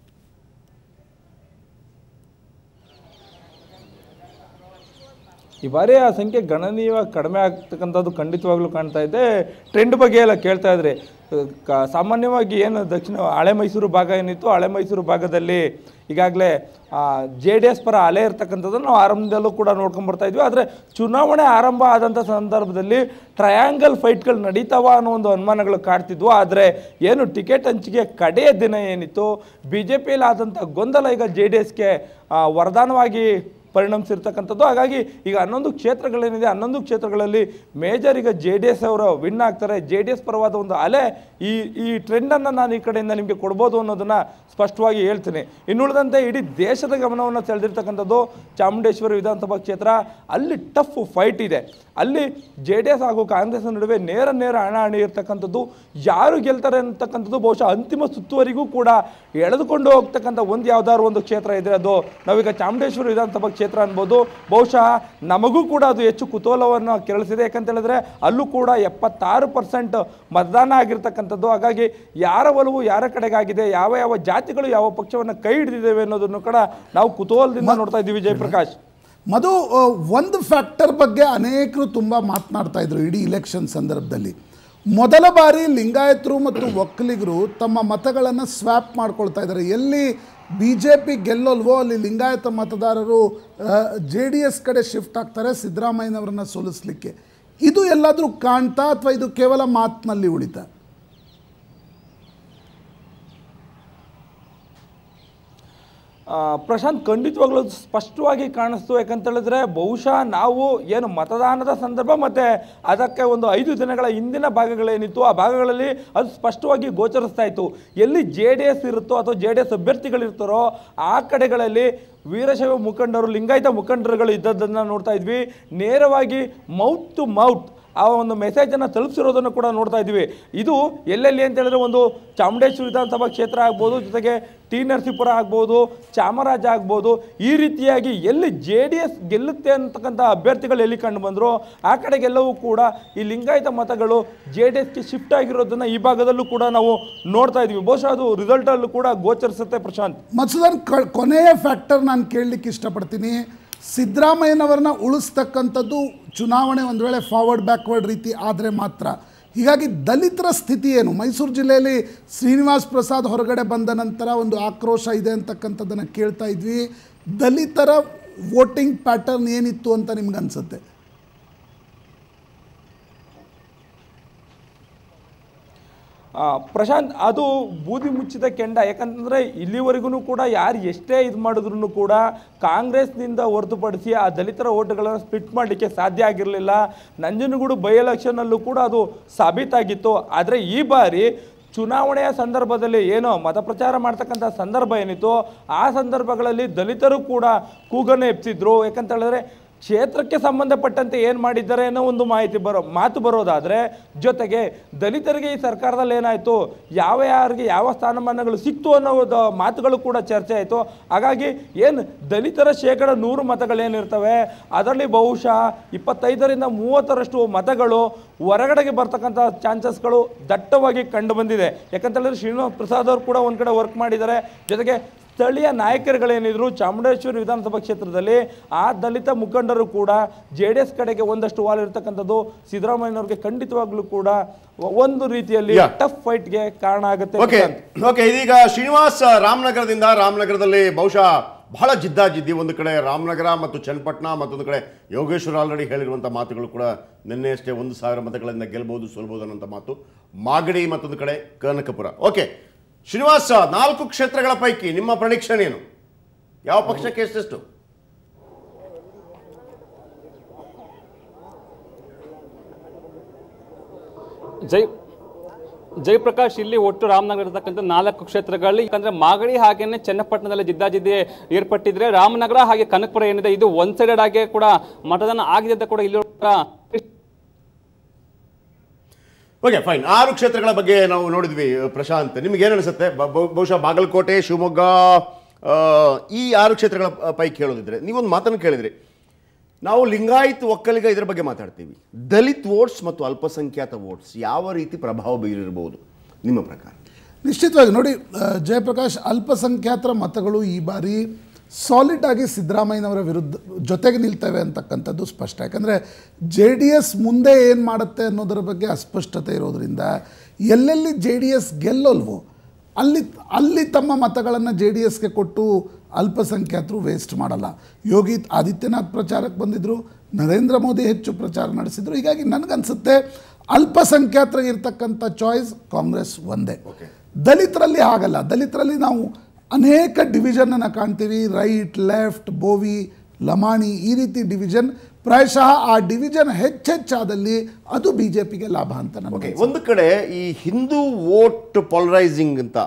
ಈ ಬಾರಿ ಆ ಸಂಖ್ಯೆ ಗಣನೀಯವಾಗಿ ಕಡಿಮೆ ಆಗ್ತಕ್ಕಂಥದ್ದು ಖಂಡಿತವಾಗ್ಲೂ ಕಾಣ್ತಾ ಇದೆ ಟ್ರೆಂಡ್ ಬಗ್ಗೆ ಎಲ್ಲ ಕೇಳ್ತಾ ಇದ್ರೆ ಕ- ಸಾಮಾನ್ಯವಾಗಿ ಏನು ದಕ್ಷಿಣ ಹಳೆ ಮೈಸೂರು ಭಾಗ ಏನಿತ್ತು ಹಳೆ ಮೈಸೂರು ಭಾಗದಲ್ಲಿ ಈಗಾಗಲೇ ಜೆ ಡಿ ಎಸ್ ಪರ ಅಲೆ ಇರ್ತಕ್ಕಂಥದ್ದನ್ನು ನಾವು ಆರಂಭದಲ್ಲೂ ಕೂಡ ನೋಡ್ಕೊಂಡ್ ಬರ್ತಾ ಇದ್ವಿ ಆದರೆ ಚುನಾವಣೆ ಆರಂಭ ಆದಂಥ ಸಂದರ್ಭದಲ್ಲಿ ಟ್ರಯಾಂಗಲ್ ಫೈಟ್ಗಳು ನಡೀತಾವ ಅನ್ನೋ ಒಂದು ಅನುಮಾನಗಳು ಕಾಡ್ತಿದ್ವು ಆದರೆ ಏನು ಟಿಕೆಟ್ ಹಂಚಿಕೆ ಕಡೆಯ ದಿನ ಏನಿತ್ತು ಬಿ ಜೆ ಪಿಯಲ್ಲಿ ಆದಂಥ ಗೊಂದಲ ಈಗ ಜೆ ಡಿ ಎಸ್ಗೆ ವರದಾನವಾಗಿ ಪರಿಣಮಿಸಿರ್ತಕ್ಕಂಥದ್ದು ಹಾಗಾಗಿ ಈಗ ಹನ್ನೊಂದು ಕ್ಷೇತ್ರಗಳೇನಿದೆ ಹನ್ನೊಂದು ಕ್ಷೇತ್ರಗಳಲ್ಲಿ ಮೇಜರ್ ಈಗ ಜೆ ಡಿ ಎಸ್ ಅವರು ವಿನ್ ಆಗ್ತಾರೆ ಜೆ ಡಿ ಎಸ್ ಪರವಾದ ಒಂದು ಅಲೆ ಈ ಈ ಟ್ರೆಂಡನ್ನು ನಾನು ಈ ಕಡೆಯಿಂದ ನಿಮಗೆ ಕೊಡ್ಬೋದು ಅನ್ನೋದನ್ನು ಸ್ಪಷ್ಟವಾಗಿ ಹೇಳ್ತೀನಿ ಇನ್ನುಳಿದಂತೆ ಇಡೀ ದೇಶದ ಗಮನವನ್ನು ಸೆಳೆದಿರ್ತಕ್ಕಂಥದ್ದು ಚಾಮುಂಡೇಶ್ವರಿ ವಿಧಾನಸಭಾ ಕ್ಷೇತ್ರ ಅಲ್ಲಿ ಟಫ್ ಫೈಟ್ ಇದೆ ಅಲ್ಲಿ ಜೆ ಡಿ ಎಸ್ ಹಾಗೂ ಕಾಂಗ್ರೆಸ್ ನಡುವೆ ನೇರ ನೇರ ಹಣಾಹಣಿ ಇರ್ತಕ್ಕಂಥದ್ದು ಯಾರು ಗೆಲ್ತಾರೆ ಅಂತಕ್ಕಂಥದ್ದು ಬಹುಶಃ ಅಂತಿಮ ಸುತ್ತುವರೆಗೂ ಕೂಡ ಎಳೆದುಕೊಂಡು ಹೋಗ್ತಕ್ಕಂಥ ಒಂದು ಯಾವ್ದಾದ್ರು ಒಂದು ಕ್ಷೇತ್ರ ಇದೆ ಅದು ನಾವೀಗ ಚಾಮುಂಡೇಶ್ವರಿ ವಿಧಾನಸಭಾ ಕ್ಷೇತ್ರ ಅನ್ಬೋದು ಬಹುಶಃ ನಮಗೂ ಕೂಡ ಅದು ಹೆಚ್ಚು ಕುತೂಹಲವನ್ನು ಕೆರಳಿಸಿದೆ ಯಾಕಂತ ಹೇಳಿದ್ರೆ ಅಲ್ಲೂ ಕೂಡ ಎಪ್ಪತ್ತಾರು ಪರ್ಸೆಂಟ್ ಮತದಾನ ಆಗಿರ್ತಕ್ಕಂಥದ್ದು ಹಾಗಾಗಿ ಯಾರ ಒಲವು ಯಾರ ಕಡೆಗಾಗಿದೆ ಯಾವ ಯಾವ ಜಾತಿಗಳು ಯಾವ ಪಕ್ಷವನ್ನು ಕೈ ಹಿಡಿದಿದ್ದೇವೆ ಅನ್ನೋದನ್ನು ಕೂಡ ನಾವು ಕುತೂಹಲದಿಂದ ನೋಡ್ತಾ ಇದ್ದೀವಿ ಜಯಪ್ರಕಾಶ್ ಮಧು ಆ, ಒಂದು ಫ್ಯಾಕ್ಟರ್ ಬಗ್ಗೆ ಅನೇಕರು ತುಂಬ ಮಾತನಾಡ್ತಾ ಇದ್ರು ಇಡೀ ಇಲೆಕ್ಷನ್ ಸಂದರ್ಭದಲ್ಲಿ ಮೊದಲ ಬಾರಿ ಲಿಂಗಾಯತರು ಮತ್ತು ಒಕ್ಕಲಿಗರು ತಮ್ಮ ಮತಗಳನ್ನು ಸ್ವ್ಯಾಪ್ ಮಾಡ್ಕೊಳ್ತಾ ಇದ್ದಾರೆ ಎಲ್ಲಿ ಬಿ ಜೆ ಪಿ ಗೆಲ್ಲಲ್ವೋ ಅಲ್ಲಿ ಲಿಂಗಾಯತ ಮತದಾರರು ಜೆ ಡಿ ಎಸ್ ಕಡೆ ಶಿಫ್ಟ್ ಆಗ್ತಾರೆ ಸಿದ್ದರಾಮಯ್ಯನವರನ್ನ ಸೋಲಿಸ್ಲಿಕ್ಕೆ ಇದು ಎಲ್ಲಾದರೂ ಕಾಣ್ತಾ ಅಥವಾ ಇದು ಕೇವಲ ಮಾತಿನಲ್ಲಿ ಉಳಿತಾ ಆ, ಪ್ರಶಾಂತ್ ಖಂಡಿತವಾಗ್ಲೂ ಸ್ಪಷ್ಟವಾಗಿ ಕಾಣಿಸ್ತು ಯಾಕಂತ ಹೇಳಿದ್ರೆ ಬಹುಶಃ ನಾವು ಏನು ಮತದಾನದ ಸಂದರ್ಭ ಮತ್ತೆ ಅದಕ್ಕೆ ಒಂದು ಐದು ದಿನಗಳ ಹಿಂದಿನ ಭಾಗಗಳೇನಿತ್ತು ಆ ಭಾಗಗಳಲ್ಲಿ ಅದು ಸ್ಪಷ್ಟವಾಗಿ ಗೋಚರಿಸ್ತಾ ಇತ್ತು ಎಲ್ಲಿ ಜೆ ಡಿ ಎಸ್ ಇರುತ್ತೋ ಅಥವಾ ಜೆ ಡಿ ಎಸ್ ಅಭ್ಯರ್ಥಿಗಳಿರ್ತಾರೋ ಆ ಕಡೆಗಳಲ್ಲಿ ವೀರಶೈವ ಮುಖಂಡರು ಲಿಂಗಾಯತ ಮುಖಂಡರುಗಳು ಇದ್ದದ್ದನ್ನು ನೋಡ್ತಾ ಇದ್ವಿ ನೇರವಾಗಿ ಮೌತ್ ಟು ಮೌತ್ ಆ ಒಂದು ಮೆಸೇಜನ್ನು ತಲುಪಿಸಿರೋದನ್ನು ಕೂಡ ನೋಡ್ತಾ ಇದ್ದೀವಿ ಇದು ಎಲ್ಲೆಲ್ಲಿ ಅಂತ ಹೇಳಿದ್ರೆ ಒಂದು ಚಾಮುಂಡೇಶ್ವರಿ ವಿಧಾನಸಭಾ ಕ್ಷೇತ್ರ ಆಗ್ಬೋದು ಜೊತೆಗೆ ಟಿ ನರಸೀಪುರ ಆಗ್ಬೋದು ಚಾಮರಾಜ ಆಗ್ಬೋದು ಈ ರೀತಿಯಾಗಿ ಎಲ್ಲಿ ಜೆ ಡಿ ಎಸ್ ಗೆಲ್ಲುತ್ತೆ ಅಂತಕ್ಕಂಥ ಅಭ್ಯರ್ಥಿಗಳು ಎಲ್ಲಿ ಕಂಡು ಬಂದರೂ ಆ ಕಡೆಗೆಲ್ಲವೂ ಕೂಡ ಈ ಲಿಂಗಾಯತ ಮತಗಳು ಜೆ ಡಿ ಎಸ್ಗೆ ಶಿಫ್ಟ್ ಆಗಿರೋದನ್ನು ಈ ಭಾಗದಲ್ಲೂ ಕೂಡ ನಾವು ನೋಡ್ತಾ ಇದ್ದೀವಿ ಬಹುಶಃ ಅದು ರಿಸಲ್ಟಲ್ಲೂ ಕೂಡ ಗೋಚರಿಸುತ್ತೆ ಪ್ರಶಾಂತ್ ಮಧುಸೂದನ್ ಕ ಕೊನೆಯ ಫ್ಯಾಕ್ಟರ್ ನಾನು ಕೇಳಲಿಕ್ಕೆ ಇಷ್ಟಪಡ್ತೀನಿ ಸಿದ್ದರಾಮಯ್ಯನವರನ್ನ ಉಳಿಸ್ತಕ್ಕಂಥದ್ದು ಚುನಾವಣೆ ಒಂದು ವೇಳೆ ಫಾರ್ವರ್ಡ್ ಬ್ಯಾಕ್ವರ್ಡ್ ರೀತಿ ಆದರೆ ಮಾತ್ರ ಹೀಗಾಗಿ ದಲಿತರ ಸ್ಥಿತಿ ಏನು ಮೈಸೂರು ಜಿಲ್ಲೆಯಲ್ಲಿ ಶ್ರೀನಿವಾಸ್ ಪ್ರಸಾದ್ ಹೊರಗಡೆ ಬಂದ ನಂತರ ಒಂದು ಆಕ್ರೋಶ ಇದೆ ಅಂತಕ್ಕಂಥದ್ದನ್ನು ಕೇಳ್ತಾ ಇದ್ವಿ ದಲಿತರ ವೋಟಿಂಗ್ ಪ್ಯಾಟರ್ನ್ ಏನಿತ್ತು ಅಂತ ನಿಮ್ಗೆ ಅನ್ಸುತ್ತೆ ಆ, ಪ್ರಶಾಂತ್ ಅದು ಬೂದಿ ಮುಚ್ಚಿದ ಕೆಂಡ ಯಾಕಂತಂದ್ರೆ ಇಲ್ಲಿವರೆಗೂ ಕೂಡ ಯಾರು ಎಷ್ಟೇ ಇದು ಮಾಡಿದ್ರು ಕೂಡ ಕಾಂಗ್ರೆಸ್ನಿಂದ ಹೊರತುಪಡಿಸಿ ಆ ದಲಿತರ ಓಟುಗಳನ್ನು ಸ್ಪ್ಲಿಟ್ ಮಾಡಲಿಕ್ಕೆ ಸಾಧ್ಯ ಆಗಿರಲಿಲ್ಲ ನಂಜನಗೂಡು ಬೈ ಎಲೆಕ್ಷನಲ್ಲೂ ಕೂಡ ಅದು ಸಾಬೀತಾಗಿತ್ತು ಆದರೆ ಈ ಬಾರಿ ಚುನಾವಣೆಯ ಸಂದರ್ಭದಲ್ಲಿ ಏನೋ ಮತ ಪ್ರಚಾರ ಮಾಡ್ತಕ್ಕಂಥ ಸಂದರ್ಭ ಏನಿತ್ತು ಆ ಸಂದರ್ಭಗಳಲ್ಲಿ ದಲಿತರು ಕೂಡ ಕೂಗನ್ನು ಎಬ್ಸಿದ್ರು ಯಾಕಂತ ಹೇಳಿದ್ರೆ ಕ್ಷೇತ್ರಕ್ಕೆ ಸಂಬಂಧಪಟ್ಟಂತೆ ಏನು ಮಾಡಿದ್ದಾರೆ ಅನ್ನೋ ಒಂದು ಮಾಹಿತಿ ಬರೋ ಮಾತು ಬರೋದಾದರೆ ಜೊತೆಗೆ ದಲಿತರಿಗೆ ಈ ಸರ್ಕಾರದಲ್ಲಿ ಏನಾಯಿತು ಯಾವ ಯಾರಿಗೆ ಯಾವ ಸ್ಥಾನಮಾನಗಳು ಸಿಕ್ತು ಅನ್ನೋ ಒಂದು ಮಾತುಗಳು ಕೂಡ ಚರ್ಚೆ ಆಯಿತು ಹಾಗಾಗಿ ಏನು ದಲಿತರ ಶೇಕಡ ನೂರು ಮತಗಳೇನಿರ್ತವೆ ಅದರಲ್ಲಿ ಬಹುಶಃ ಇಪ್ಪತ್ತೈದರಿಂದ ಮೂವತ್ತರಷ್ಟು ಮತಗಳು ಹೊರಗಡೆಗೆ ಬರ್ತಕ್ಕಂಥ ಚಾನ್ಸಸ್ಗಳು ದಟ್ಟವಾಗಿ ಕಂಡು ಬಂದಿದೆ ಯಾಕಂತ ಹೇಳಿದ್ರೆ ಶ್ರೀನಿವಾಸ್ ಪ್ರಸಾದ್ ಅವರು ಕೂಡ ಒಂದು ಕಡೆ ವರ್ಕ್ ಮಾಡಿದ್ದಾರೆ ಜೊತೆಗೆ ಸ್ಥಳೀಯ ನಾಯಕರುಗಳೇನಿದ್ರು ಚಾಮುಂಡೇಶ್ವರಿ ವಿಧಾನಸಭಾ ಕ್ಷೇತ್ರದಲ್ಲಿ ಆ ದಲಿತ ಮುಖಂಡರು ಕೂಡ ಜೆ ಡಿ ಎಸ್ ಕಡೆಗೆ ಒಂದಷ್ಟು ವಾಲ್ ಇರ್ತಕ್ಕಂಥದ್ದು ಸಿದ್ದರಾಮಯ್ಯನವ್ರಿಗೆ ಖಂಡಿತವಾಗ್ಲೂ ಕೂಡ ಒಂದು ರೀತಿಯಲ್ಲಿ Yeah. ಟಫ್ ಫೈಟ್ಗೆ ಕಾರಣ ಆಗುತ್ತೆ ಓಕೆ ಪ್ರಶಾಂತ್. ಓಕೆ ಇದೀಗ ಶ್ರೀನಿವಾಸ್ ರಾಮನಗರದಿಂದ ರಾಮನಗರದಲ್ಲಿ ಬಹುಶಃ ಬಹಳ ಜಿದ್ದಾಜಿದ್ದಿ ಒಂದು ಕಡೆ ರಾಮನಗರ ಮತ್ತು ಚನ್ನಪಟ್ಟಣ ಮತ್ತೊಂದು ಕಡೆ ಯೋಗೇಶ್ವರ ಆಲ್ರೆಡಿ ಹೇಳಿರುವಂಥ ಮಾತುಗಳು ಕೂಡ ನಿನ್ನೆ ಅಷ್ಟೇ ಒಂದು ಸಾವಿರ ಮತಗಳಿಂದ ಗೆಲ್ಬಹುದು ಸೋಲ್ಬಹುದು ಅನ್ನೋಂಥ ಮಾತು ಮಾಗಡಿ ಮತ್ತೊಂದು ಕಡೆ ಕನಕಪುರ ಓಕೆ ಶ್ರೀನಿವಾಸ್ ನಾಲ್ಕು ಕ್ಷೇತ್ರಗಳ ಪೈಕಿ ನಿಮ್ಮ ಪ್ರಡಿಕ್ಷನ್ ಏನು ಯಾವ ಪಕ್ಷಕ್ಕೆ ಎಷ್ಟೆಷ್ಟು ಜೈ ಜಯಪ್ರಕಾಶ್ ಇಲ್ಲಿ ಒಟ್ಟು ರಾಮನಗರ ಇರತಕ್ಕಂಥ ನಾಲ್ಕು ಕ್ಷೇತ್ರಗಳಲ್ಲಿ ಯಾಕಂದ್ರೆ ಮಾಗಡಿ ಹಾಗೇನೆ ಚನ್ನಪಟ್ಟಣದಲ್ಲಿ ಜಿದ್ದಾಜಿದ್ದಿ ಏರ್ಪಟ್ಟಿದ್ರೆ ರಾಮನಗರ ಹಾಗೆ ಕನಕಪುರ ಏನಿದೆ ಇದು ಒನ್ ಸೈಡೆಡ್ ಆಗಿ ಕೂಡ ಮತದಾನ ಆಗಿದೆ ಅಂತ ಕೂಡ ಇಲ್ಲಿ ಕೂಡ ಓಕೆ ಫೈನ್ ಆರು ಕ್ಷೇತ್ರಗಳ ಬಗ್ಗೆ ನಾವು ನೋಡಿದ್ವಿ ಪ್ರಶಾಂತ್ ನಿಮ್ಗೆ ಏನು ಅನಿಸುತ್ತೆ ಬ- ಬಹು- ಬಹುಶಃ ಬಾಗಲಕೋಟೆ ಶಿವಮೊಗ್ಗ ಆ, ಈ ಆರು ಕ್ಷೇತ್ರಗಳ ಪ- ಪೈಕಿ ಹೇಳೋದಿದ್ರೆ ನೀವೊಂದು ಮಾತನ್ನು ಕೇಳಿದ್ರಿ ನಾವು ಲಿಂಗಾಯತ್ ಒಕ್ಕಲಿಗ ಇದರ ಬಗ್ಗೆ ಮಾತಾಡ್ತೀವಿ ದಲಿತ್ ವೋಟ್ಸ್ ಮತ್ತು ಅಲ್ಪಸಂಖ್ಯಾತ ವೋಟ್ಸ್ ಯಾವ ರೀತಿ ಪ್ರಭಾವ ಬೀರಿರಬಹುದು ನಿಮ್ಮ ಪ್ರಕಾರ ನಿಶ್ಚಿತವಾಗಿ ನೋಡಿ ಆ, ಜಯಪ್ರಕಾಶ್ ಅಲ್ಪಸಂಖ್ಯಾತರ ಮತಗಳು ಈ ಬಾರಿ ಸಾಲಿಡ್ ಆಗಿ ಸಿದ್ದರಾಮಯ್ಯನವರ ವಿರುದ್ಧ ಜೊತೆಗೆ ನಿಲ್ತವೆ ಅಂತಕ್ಕಂಥದ್ದು ಸ್ಪಷ್ಟ ಯಾಕಂದರೆ ಜೆ ಡಿ ಎಸ್ ಮುಂದೆ ಏನು ಮಾಡುತ್ತೆ ಅನ್ನೋದರ ಬಗ್ಗೆ ಅಸ್ಪಷ್ಟತೆ ಇರೋದ್ರಿಂದ ಎಲ್ಲೆಲ್ಲಿ ಜೆ ಡಿ ಎಸ್ ಗೆಲ್ಲಲ್ವೋ ಅಲ್ಲಿ ಅಲ್ಲಿ ತಮ್ಮ ಮತಗಳನ್ನು ಜೆ ಡಿ ಎಸ್ಗೆ ಕೊಟ್ಟು ಅಲ್ಪಸಂಖ್ಯಾತರು ವೇಸ್ಟ್ ಮಾಡಲ್ಲ ಯೋಗಿ ಆದಿತ್ಯನಾಥ್ ಪ್ರಚಾರಕ್ಕೆ ಬಂದಿದ್ದರು ನರೇಂದ್ರ ಮೋದಿ ಹೆಚ್ಚು ಪ್ರಚಾರ ನಡೆಸಿದರು ಹೀಗಾಗಿ ನನಗನ್ಸುತ್ತೆ ಅಲ್ಪಸಂಖ್ಯಾತರಿಗೆ ಇರ್ತಕ್ಕಂಥ ಚಾಯ್ಸ್ ಕಾಂಗ್ರೆಸ್ ಒಂದೇ ದಲಿತರಲ್ಲಿ ಹಾಗಲ್ಲ ದಲಿತರಲ್ಲಿ ನಾವು ಅನೇಕ ಡಿವಿಷನನ್ನು ಕಾಣ್ತೀವಿ ರೈಟ್ ಲೆಫ್ಟ್ ಬೋವಿ ಲಮಾಣಿ ಈ ರೀತಿ ಡಿವಿಷನ್ ಪ್ರಾಯಶಃ ಆ ಡಿವಿಷನ್ ಹೆಚ್ಚೆಚ್ಚಾದಲ್ಲಿ ಅದು ಬಿ ಜೆ ಪಿಗೆ ಲಾಭ ಅಂತ ಓಕೆ ನಮಗೆ ಒಂದು ಕಡೆ ಈ ಹಿಂದೂ ವೋಟ್ ಪಾಲರೈಸಿಂಗ್ ಅಂತ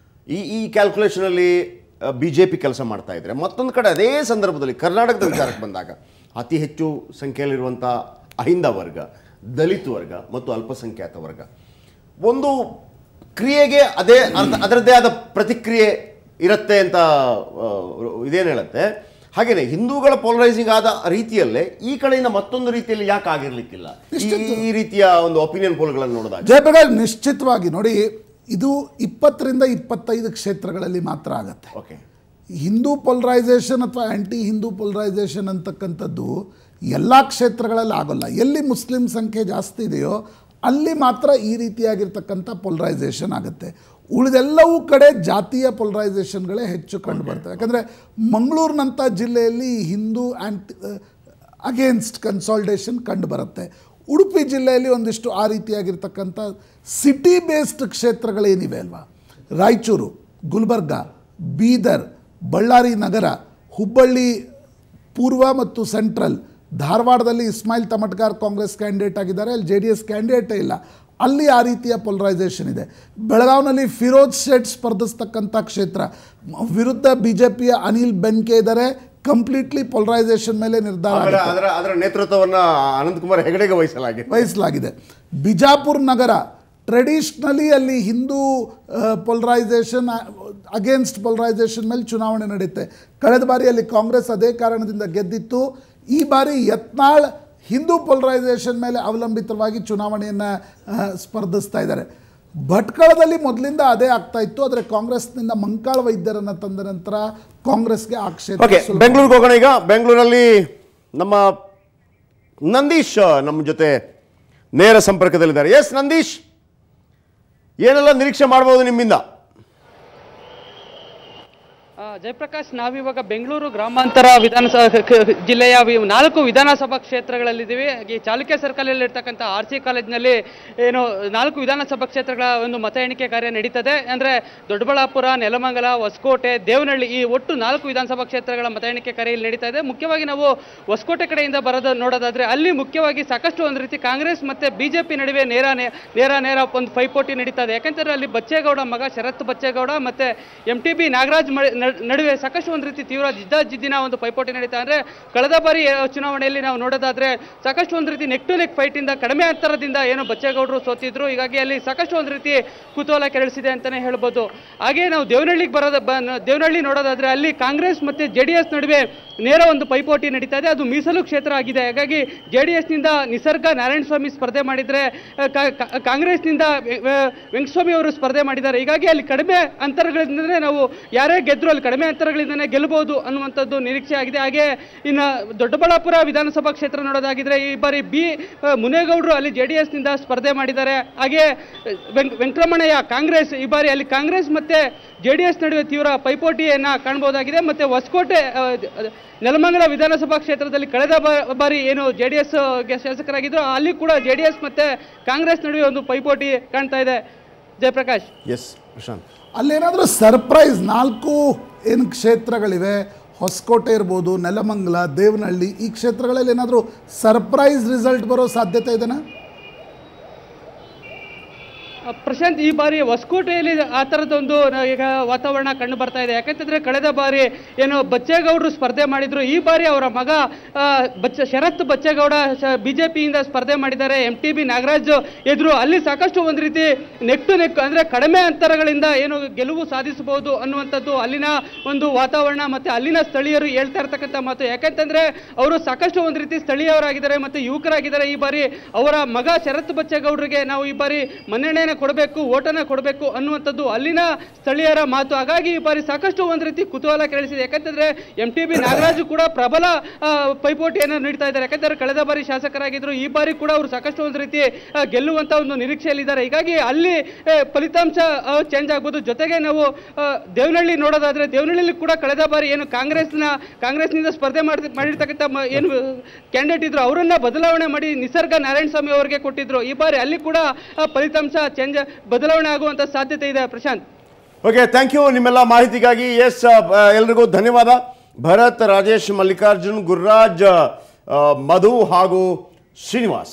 ಈ ಈ ಕ್ಯಾಲ್ಕುಲೇಷನಲ್ಲಿ ಬಿ ಜೆ ಪಿ ಕೆಲಸ ಮಾಡ್ತಾ ಇದ್ರೆ ಮತ್ತೊಂದು ಕಡೆ ಅದೇ ಸಂದರ್ಭದಲ್ಲಿ ಕರ್ನಾಟಕದ ವಿಚಾರಕ್ಕೆ ಬಂದಾಗ ಅತಿ ಹೆಚ್ಚು ಸಂಖ್ಯೆಯಲ್ಲಿರುವಂಥ ಅಹಿಂದ ವರ್ಗ ದಲಿತ ವರ್ಗ ಮತ್ತು ಅಲ್ಪಸಂಖ್ಯಾತ ವರ್ಗ ಒಂದು ಕ್ರಿಯೆಗೆ ಅದೇ ಅರ್ಧ- ಅದರದ್ದೇ ಆದ ಪ್ರತಿಕ್ರಿಯೆ ಇರುತ್ತೆ ಅಂತ ಆ, ಇದೇನು ಹೇಳುತ್ತೆ ಹಾಗೇನೆ ಹಿಂದೂಗಳ ಪೋಲರೈಸಿಂಗ್ ಆದ ರೀತಿಯಲ್ಲೇ ಈ ಕಡೆಯಿಂದ ಮತ್ತೊಂದು ರೀತಿಯಲ್ಲಿ ಯಾಕೆ ಆಗಿರ್ಲಿಕ್ಕಿಲ್ಲ ಈ- ಈ ರೀತಿಯ ಒಂದು ಒಪಿನಿಯನ್ ಪೋಲ್ಗಳನ್ನು ನೋಡಿದಾಗ ಜಯಪ್ರಕಾಶ್ ನಿಶ್ಚಿತವಾಗಿ ನೋಡಿ ಇದು ಇಪ್ಪತ್ತರಿಂದ ಇಪ್ಪತ್ತೈದು ಕ್ಷೇತ್ರಗಳಲ್ಲಿ ಮಾತ್ರ ಆಗತ್ತೆ ಓಕೆ ಹಿಂದೂ ಪೊಲರೈಸೇಷನ್ ಅಥವಾ ಆ್ಯಂಟಿ ಹಿಂದೂ ಪೊಲರೈಸೇಷನ್ ಅಂತಕ್ಕಂಥದ್ದು ಎಲ್ಲ ಕ್ಷೇತ್ರಗಳಲ್ಲಿ ಆಗೋಲ್ಲ ಎಲ್ಲಿ ಮುಸ್ಲಿಂ ಸಂಖ್ಯೆ ಜಾಸ್ತಿ ಇದೆಯೋ ಅಲ್ಲಿ ಮಾತ್ರ ಈ ರೀತಿಯಾಗಿರ್ತಕ್ಕಂಥ ಪೊಲರೈಸೇಷನ್ ಆಗುತ್ತೆ ಉಳಿದೆಲ್ಲವೂ ಕಡೆ ಜಾತೀಯ ಪೊಲರೈಸೇಷನ್ಗಳೇ ಹೆಚ್ಚು ಕಂಡು ಬರ್ತವೆ ಯಾಕಂದರೆ ಮಂಗಳೂರಿನಂಥ ಜಿಲ್ಲೆಯಲ್ಲಿ ಹಿಂದೂ ಆ್ಯಂಟಿ ಅಗೇನ್ಸ್ಟ್ ಕನ್ಸಾಲ್ಟೇಷನ್ ಕಂಡು ಬರುತ್ತೆ ಉಡುಪಿ ಜಿಲ್ಲೆಯಲ್ಲಿ ಒಂದಿಷ್ಟು ಆ ರೀತಿಯಾಗಿರ್ತಕ್ಕಂಥ ಸಿಟಿ ಬೇಸ್ಡ್ ಕ್ಷೇತ್ರಗಳೇನಿವೆ ಅಲ್ವಾ ರಾಯಚೂರು ಗುಲ್ಬರ್ಗ ಬೀದರ್ ಬಳ್ಳಾರಿ ನಗರ ಹುಬ್ಬಳ್ಳಿ ಪೂರ್ವ ಮತ್ತು ಸೆಂಟ್ರಲ್ ಧಾರವಾಡದಲ್ಲಿ ಇಸ್ಮಾಯಿಲ್ ತಮಟ್ಗಾರ್ ಕಾಂಗ್ರೆಸ್ ಕ್ಯಾಂಡಿಡೇಟ್ ಆಗಿದ್ದಾರೆ ಅಲ್ಲಿ ಜೆ ಡಿ ಎಸ್ ಕ್ಯಾಂಡಿಡೇಟೇ ಇಲ್ಲ ಅಲ್ಲಿ ಆ ರೀತಿಯ ಪೊಲರೈಸೇಷನ್ ಇದೆ ಬೆಳಗಾವಿನಲ್ಲಿ ಫಿರೋಜ್ ಶೇಟ್ ಸ್ಪರ್ಧಿಸ್ತಕ್ಕಂಥ ಕ್ಷೇತ್ರ ಮ- ವಿರುದ್ಧ ಬಿ ಜೆ ಪಿಯ ಅನಿಲ್ ಬೆನ್ಕೆ ಇದ್ದಾರೆ ಕಂಪ್ಲೀಟ್ಲಿ ಪೊಲರೈಸೇಷನ್ ಮೇಲೆ ನಿರ್ಧಾರ ಅದರ ಆಗುತ್ತೆ. ಅದರ ಅದರ ನೇತೃತ್ವವನ್ನ ಅನಂತಕುಮಾರ್ ಹೆಗಡೆಗೆ ವಹಿಸಲಾಗಿದೆ ವಹಿಸಲಾಗಿದೆ ಬಿಜಾಪುರ ನಗರ ಟ್ರೆಡಿಷ್ನಲಿ ಅಲ್ಲಿ ಹಿಂದೂ ಪೊಲರೈಸೇಷನ್ ಅಗೇನ್ಸ್ಟ್ ಪೊಲರೈಸೇಷನ್ ಮೇಲೆ ಚುನಾವಣೆ ನಡೆಯುತ್ತೆ ಕಳೆದ ಬಾರಿ ಅಲ್ಲಿ ಕಾಂಗ್ರೆಸ್ ಅದೇ ಕಾರಣದಿಂದ ಗೆದ್ದಿತ್ತು ಈ ಬಾರಿ ಯತ್ನಾಳ್ ಹಿಂದೂ ಪೊಲರೈಸೇಷನ್ ಮೇಲೆ ಅವಲಂಬಿತವಾಗಿ ಚುನಾವಣೆಯನ್ನು ಸ್ಪರ್ಧಿಸ್ತಾ ಇದ್ದಾರೆ ಭಟ್ಕಳದಲ್ಲಿ ಮೊದಲಿಂದ ಅದೇ ಆಗ್ತಾ ಇತ್ತು ಆದರೆ ಕಾಂಗ್ರೆಸ್ನಿಂದ ಮಂಕಾಳ ವೈದ್ಯರನ್ನು ತಂದ ನಂತರ ಕಾಂಗ್ರೆಸ್ಗೆ ಆ ಕ್ಷೇತ್ರ ಓಕೆ ಸುಲಭ ಬೆಂಗಳೂರಿಗೆ ಹೋಗೋಣ ಈಗ ಬೆಂಗಳೂರಲ್ಲಿ ನಮ್ಮ ನಂದೀಶ್ ನಮ್ಮ ಜೊತೆ ನೇರ ಸಂಪರ್ಕದಲ್ಲಿದ್ದಾರೆ ಎಸ್ ನಂದೀಶ್ ಏನೆಲ್ಲ ನಿರೀಕ್ಷೆ ಮಾಡ್ಬೋದು ನಿಮ್ಮಿಂದ ಆ, ಜಯಪ್ರಕಾಶ್ ನಾವಿವಾಗ ಬೆಂಗಳೂರು ಗ್ರಾಮಾಂತರ ವಿಧಾನಸಭಾ ಜಿಲ್ಲೆಯ ವಿ- ನಾಲ್ಕು ವಿಧಾನಸಭಾ ಕ್ಷೇತ್ರಗಳಲ್ಲಿದ್ದೀವಿ ಈ ಚಾಲುಕ್ಯ ಸರ್ಕಲಲ್ಲಿ ಇರ್ತಕ್ಕಂಥ ಆರ್ ಸಿ ಕಾಲೇಜ್ನಲ್ಲಿ ಏನು ನಾಲ್ಕು ವಿಧಾನಸಭಾ ಕ್ಷೇತ್ರಗಳ ಒಂದು ಮತ ಎಣಿಕೆ ಕಾರ್ಯ ನಡೀತದೆ ಅಂದರೆ ದೊಡ್ಡಬಳ್ಳಾಪುರ ನೆಲಮಂಗಲ ಹೊಸಕೋಟೆ ದೇವನಹಳ್ಳಿ ಈ ಒಟ್ಟು ನಾಲ್ಕು ವಿಧಾನಸಭಾ ಕ್ಷೇತ್ರಗಳ ಮತ ಎಣಿಕೆ ಕಾರ್ಯ ಇಲ್ಲಿ ನಡೀತಾ ಇದೆ ಮುಖ್ಯವಾಗಿ ನಾವು ಹೊಸಕೋಟೆ ಕಡೆಯಿಂದ ಬರೋದು ನೋಡೋದಾದ್ರೆ ಅಲ್ಲಿ ಮುಖ್ಯವಾಗಿ ಸಾಕಷ್ಟು ಒಂದು ರೀತಿ ಕಾಂಗ್ರೆಸ್ ಮತ್ತೆ ಬಿಜೆಪಿ ನಡುವೆ ನೇರ ನೇ- ನೇರ ನೇರ ಒಂದು ಪೈಪೋಟಿ ನಡೀತಾ ಇದೆ ಯಾಕಂದ್ರೆ ಅಲ್ಲಿ ಬಚ್ಚೇಗೌಡ ಮಗ ಶರತ್ ಬಚ್ಚೇಗೌಡ ಮತ್ತೆ ಎಂ ಟಿ ಬಿ ನಾಗರಾಜ್ ಮ- ನ- ನಡುವೆ ಸಾಕಷ್ಟು ಒಂದು ರೀತಿ ತೀವ್ರ ಜಿದ್ದಾಜಿದ್ದಿನ ಒಂದು ಪೈಪೋಟಿ ನಡೀತಾ ಅಂದ್ರೆ ಕಳೆದ ಬಾರಿ ಆ, ಚುನಾವಣೆಯಲ್ಲಿ ನಾವು ನೋಡೋದಾದ್ರೆ ಸಾಕಷ್ಟು ಒಂದು ರೀತಿ ನೆಕ್ ಟು ನೆಕ್ ಫೈಟ್ ಇಂದ ಕಡಿಮೆ ಅಂತರದಿಂದ ಏನು ಬಚ್ಚೇಗೌಡರು ಸೋತಿದ್ರು ಹೀಗಾಗಿ ಅಲ್ಲಿ ಸಾಕಷ್ಟು ಒಂದು ರೀತಿ ಕುತೂಹಲ ಕೆರಳಿಸಿದೆ ಅಂತಾನೆ ಹೇಳ್ಬೋದು ಹಾಗೆ ನಾವು ದೇವನಹಳ್ಳಿಗೆ ಬರೋದ ಬ- ನ- ದೇವನಹಳ್ಳಿ ನೋಡೋದಾದ್ರೆ ಅಲ್ಲಿ ಕಾಂಗ್ರೆಸ್ ಮತ್ತೆ ಜೆ ಡಿ ಎಸ್ ನಡುವೆ ನೇರ ಒಂದು ಪೈಪೋಟಿ ನಡೀತಾ ಇದೆ ಅದು ಮೀಸಲು ಕ್ಷೇತ್ರ ಆಗಿದೆ ಹಾಗಾಗಿ ಜೆ ಡಿ ಎಸ್ನಿಂದ ನಿಸರ್ಗ ನಾರಾಯಣ ಸ್ವಾಮಿ ಸ್ಪರ್ಧೆ ಮಾಡಿದ್ರೆ ಆ, ಕಾ- ಕಾ- ಕಾಂಗ್ರೆಸ್ನಿಂದ ವೆ- ವೆ- ವೆಂಕಟಸ್ವಾಮಿ ಅವರು ಸ್ಪರ್ಧೆ ಮಾಡಿದ್ದಾರೆ ಹೀಗಾಗಿ ಅಲ್ಲಿ ಕಡಿಮೆ ಅಂತರಗಳಿಂದಲೇ ನಾವು ಯಾರೇ ಗೆದ್ರು ಅಲ್ಲಿ ಕಡಿಮೆ ಅಂತರಗಳಿಂದನೇ ಗೆಲ್ಲಬಹುದು ಅನ್ನುವಂಥದ್ದು ನಿರೀಕ್ಷೆ ಆಗಿದೆ ಹಾಗೆ ಇನ್ನು ದೊಡ್ಡಬಳ್ಳಾಪುರ ವಿಧಾನಸಭಾ ಕ್ಷೇತ್ರ ನೋಡೋದಾಗಿದ್ರೆ ಈ ಬಾರಿ ಬಿ ಆ, ಮುನೇಗೌಡರು ಅಲ್ಲಿ ಜೆ ಡಿ ಎಸ್ನಿಂದ ಸ್ಪರ್ಧೆ ಮಾಡಿದ್ದಾರೆ ಹಾಗೆ ವೆಂಕ್ ವೆಂಕಟರಮಣಯ್ಯ ಕಾಂಗ್ರೆಸ್ ಈ ಬಾರಿ ಅಲ್ಲಿ ಕಾಂಗ್ರೆಸ್ ಮತ್ತೆ ಜೆ ಡಿ ಎಸ್ ನಡುವೆ ತೀವ್ರ ಪೈಪೋಟಿಯನ್ನ ಕಾಣಬಹುದಾಗಿದೆ ಮತ್ತೆ ಹೊಸಕೋಟೆ ಆ, ಅದ್- ನೆಲಮಂಗಲ ವಿಧಾನಸಭಾ ಕ್ಷೇತ್ರದಲ್ಲಿ ಕಳೆದ ಬಾ- ಬಾರಿ ಏನು ಜೆ ಡಿ ಎಸ್ ಶಾಸಕರಾಗಿದ್ರು ಅಲ್ಲಿ ಕೂಡ ಜೆ ಡಿ ಎಸ್ ಮತ್ತೆ ಕಾಂಗ್ರೆಸ್ ನಡುವೆ ಒಂದು ಪೈಪೋಟಿ ಕಾಣ್ತಾ ಇದೆ ಜಯಪ್ರಕಾಶ್ ಎಸ್ ಪ್ರಶಾಂತ್ ಅಲ್ಲೇನಾದರೂ ಸರ್ಪ್ರೈಸ್ ನಾಲ್ಕು ಏನು ಕ್ಷೇತ್ರಗಳಿವೆ ಹೊಸಕೋಟೆ ಇರ್ಬೋದು ನೆಲಮಂಗಲ ದೇವನಹಳ್ಳಿ ಈ ಕ್ಷೇತ್ರಗಳಲ್ಲಿ ಏನಾದರೂ ಸರ್ಪ್ರೈಸ್ ರಿಸಲ್ಟ್ ಬರೋ ಸಾಧ್ಯತೆ ಇದೆನಾ ಆ, ಪ್ರಶಾಂತ್ ಈ ಬಾರಿ ಹೊಸಕೋಟೆಯಲ್ಲಿ ಆ ಥರದೊಂದು ನ- ಈಗ ವಾತಾವರಣ ಕಂಡು ಬರ್ತಾ ಇದೆ ಯಾಕಂತಂದ್ರೆ ಕಳೆದ ಬಾರಿ ಏನು ಬಚ್ಚೇಗೌಡರು ಸ್ಪರ್ಧೆ ಮಾಡಿದ್ರು ಈ ಬಾರಿ ಅವರ ಮಗ ಆ, ಬಚ್ಚ ಶರತ್ ಬಚ್ಚೇಗೌಡ ಬಿಜೆಪಿಯಿಂದ ಸ್ಪರ್ಧೆ ಮಾಡಿದ್ದಾರೆ ಎಂ ಟಿ ಬಿ ನಾಗರಾಜ್ ಎದುರು ಅಲ್ಲಿ ಸಾಕಷ್ಟು ಒಂದು ರೀತಿ ನೆಕ್ ಟು ನೆಕ್ ಅಂದ್ರೆ ಕಡಿಮೆ ಅಂತರಗಳಿಂದ ಏನು ಗೆಲುವು ಸಾಧಿಸಬಹುದು ಅನ್ನುವಂಥದ್ದು ಅಲ್ಲಿನ ಒಂದು ವಾತಾವರಣ ಮತ್ತೆ ಅಲ್ಲಿನ ಸ್ಥಳೀಯರು ಹೇಳ್ತಾ ಇರ್ತಕ್ಕಂಥ ಮಾತು ಯಾಕಂತಂದ್ರೆ ಅವರು ಸಾಕಷ್ಟು ಒಂದು ರೀತಿ ಸ್ಥಳೀಯರಾಗಿದ್ದಾರೆ ಮತ್ತೆ ಯುವಕರಾಗಿದ್ದಾರೆ ಈ ಬಾರಿ ಅವರ ಮಗ ಶರತ್ ಬಚ್ಚೇಗೌಡರಿಗೆ ನಾವು ಈ ಬಾರಿ ಮನ್ನಣೆಯನ್ನು ಕೊಡಬೇಕು ಓಟನ್ನ ಕೊಡಬೇಕು ಅನ್ನುವಂಥದ್ದು ಅಲ್ಲಿನ ಸ್ಥಳೀಯರ ಮಾತು ಹಾಗಾಗಿ ಈ ಬಾರಿ ಸಾಕಷ್ಟು ಒಂದು ರೀತಿ ಕುತೂಹಲ ಕೆರಳಿಸಿದೆ ಯಾಕಂತಂದ್ರೆ ಎಂ ಟಿ ಬಿ ನಾಗರಾಜು ಕೂಡ ಪ್ರಬಲ ಆ, ಪೈಪೋಟಿಯನ್ನು ನೀಡ್ತಾ ಇದ್ದಾರೆ ಯಾಕಂದ್ರೆ ಕಳೆದ ಬಾರಿ ಶಾಸಕರಾಗಿದ್ರು ಈ ಬಾರಿ ಕೂಡ ಅವರು ಸಾಕಷ್ಟು ಒಂದು ರೀತಿ ಆ, ಗೆಲ್ಲುವಂತ ಒಂದು ನಿರೀಕ್ಷೆಯಲ್ಲಿದ್ದಾರೆ ಹೀಗಾಗಿ ಅಲ್ಲಿ ಆ, ಫಲಿತಾಂಶ ಚೇಂಜ್ ಆಗ್ಬೋದು ಜೊತೆಗೆ ನಾವು ಆ, ದೇವನಹಳ್ಳಿ ನೋಡೋದಾದ್ರೆ ದೇವನಹಳ್ಳಿ ಕೂಡ ಕಳೆದ ಬಾರಿ ಏನು ಕಾಂಗ್ರೆಸ್ನ ಕಾಂಗ್ರೆಸ್ನಿಂದ ಸ್ಪರ್ಧೆ ಮಾಡಿ ಮಾಡಿರ್ತಕ್ಕಂಥ ಮ- ಏನು ಕ್ಯಾಂಡಿಡೇಟ್ ಇದ್ರು ಅವರನ್ನ ಬದಲಾವಣೆ ಮಾಡಿ ನಿಸರ್ಗ ನಾರಾಯಣ ಸ್ವಾಮಿ ಅವರಿಗೆ ಕೊಟ್ಟಿದ್ರು ಈ ಬಾರಿ ಅಲ್ಲಿ ಕೂಡ ಆ, ಫಲಿತಾಂಶ ಚೇಂಜ್ ಬದಲಾವಣೆ ಆಗುವಂತ ಸಾಧ್ಯತೆ ಇದೆ ಪ್ರಶಾಂತ್ ಓಕೆ ಥ್ಯಾಂಕ್ ಯು ನಿಮ್ಮೆಲ್ಲ ಮಾಹಿತಿಗಾಗಿ ಎಸ್ ಎಲ್ರಿಗೂ ಧನ್ಯವಾದ ಭರತ್ ರಾಜೇಶ್ ಮಲ್ಲಿಕಾರ್ಜುನ್ ಗುರುರಾಜ್ ಆ, ಮಧು ಹಾಗೂ ಶ್ರೀನಿವಾಸ್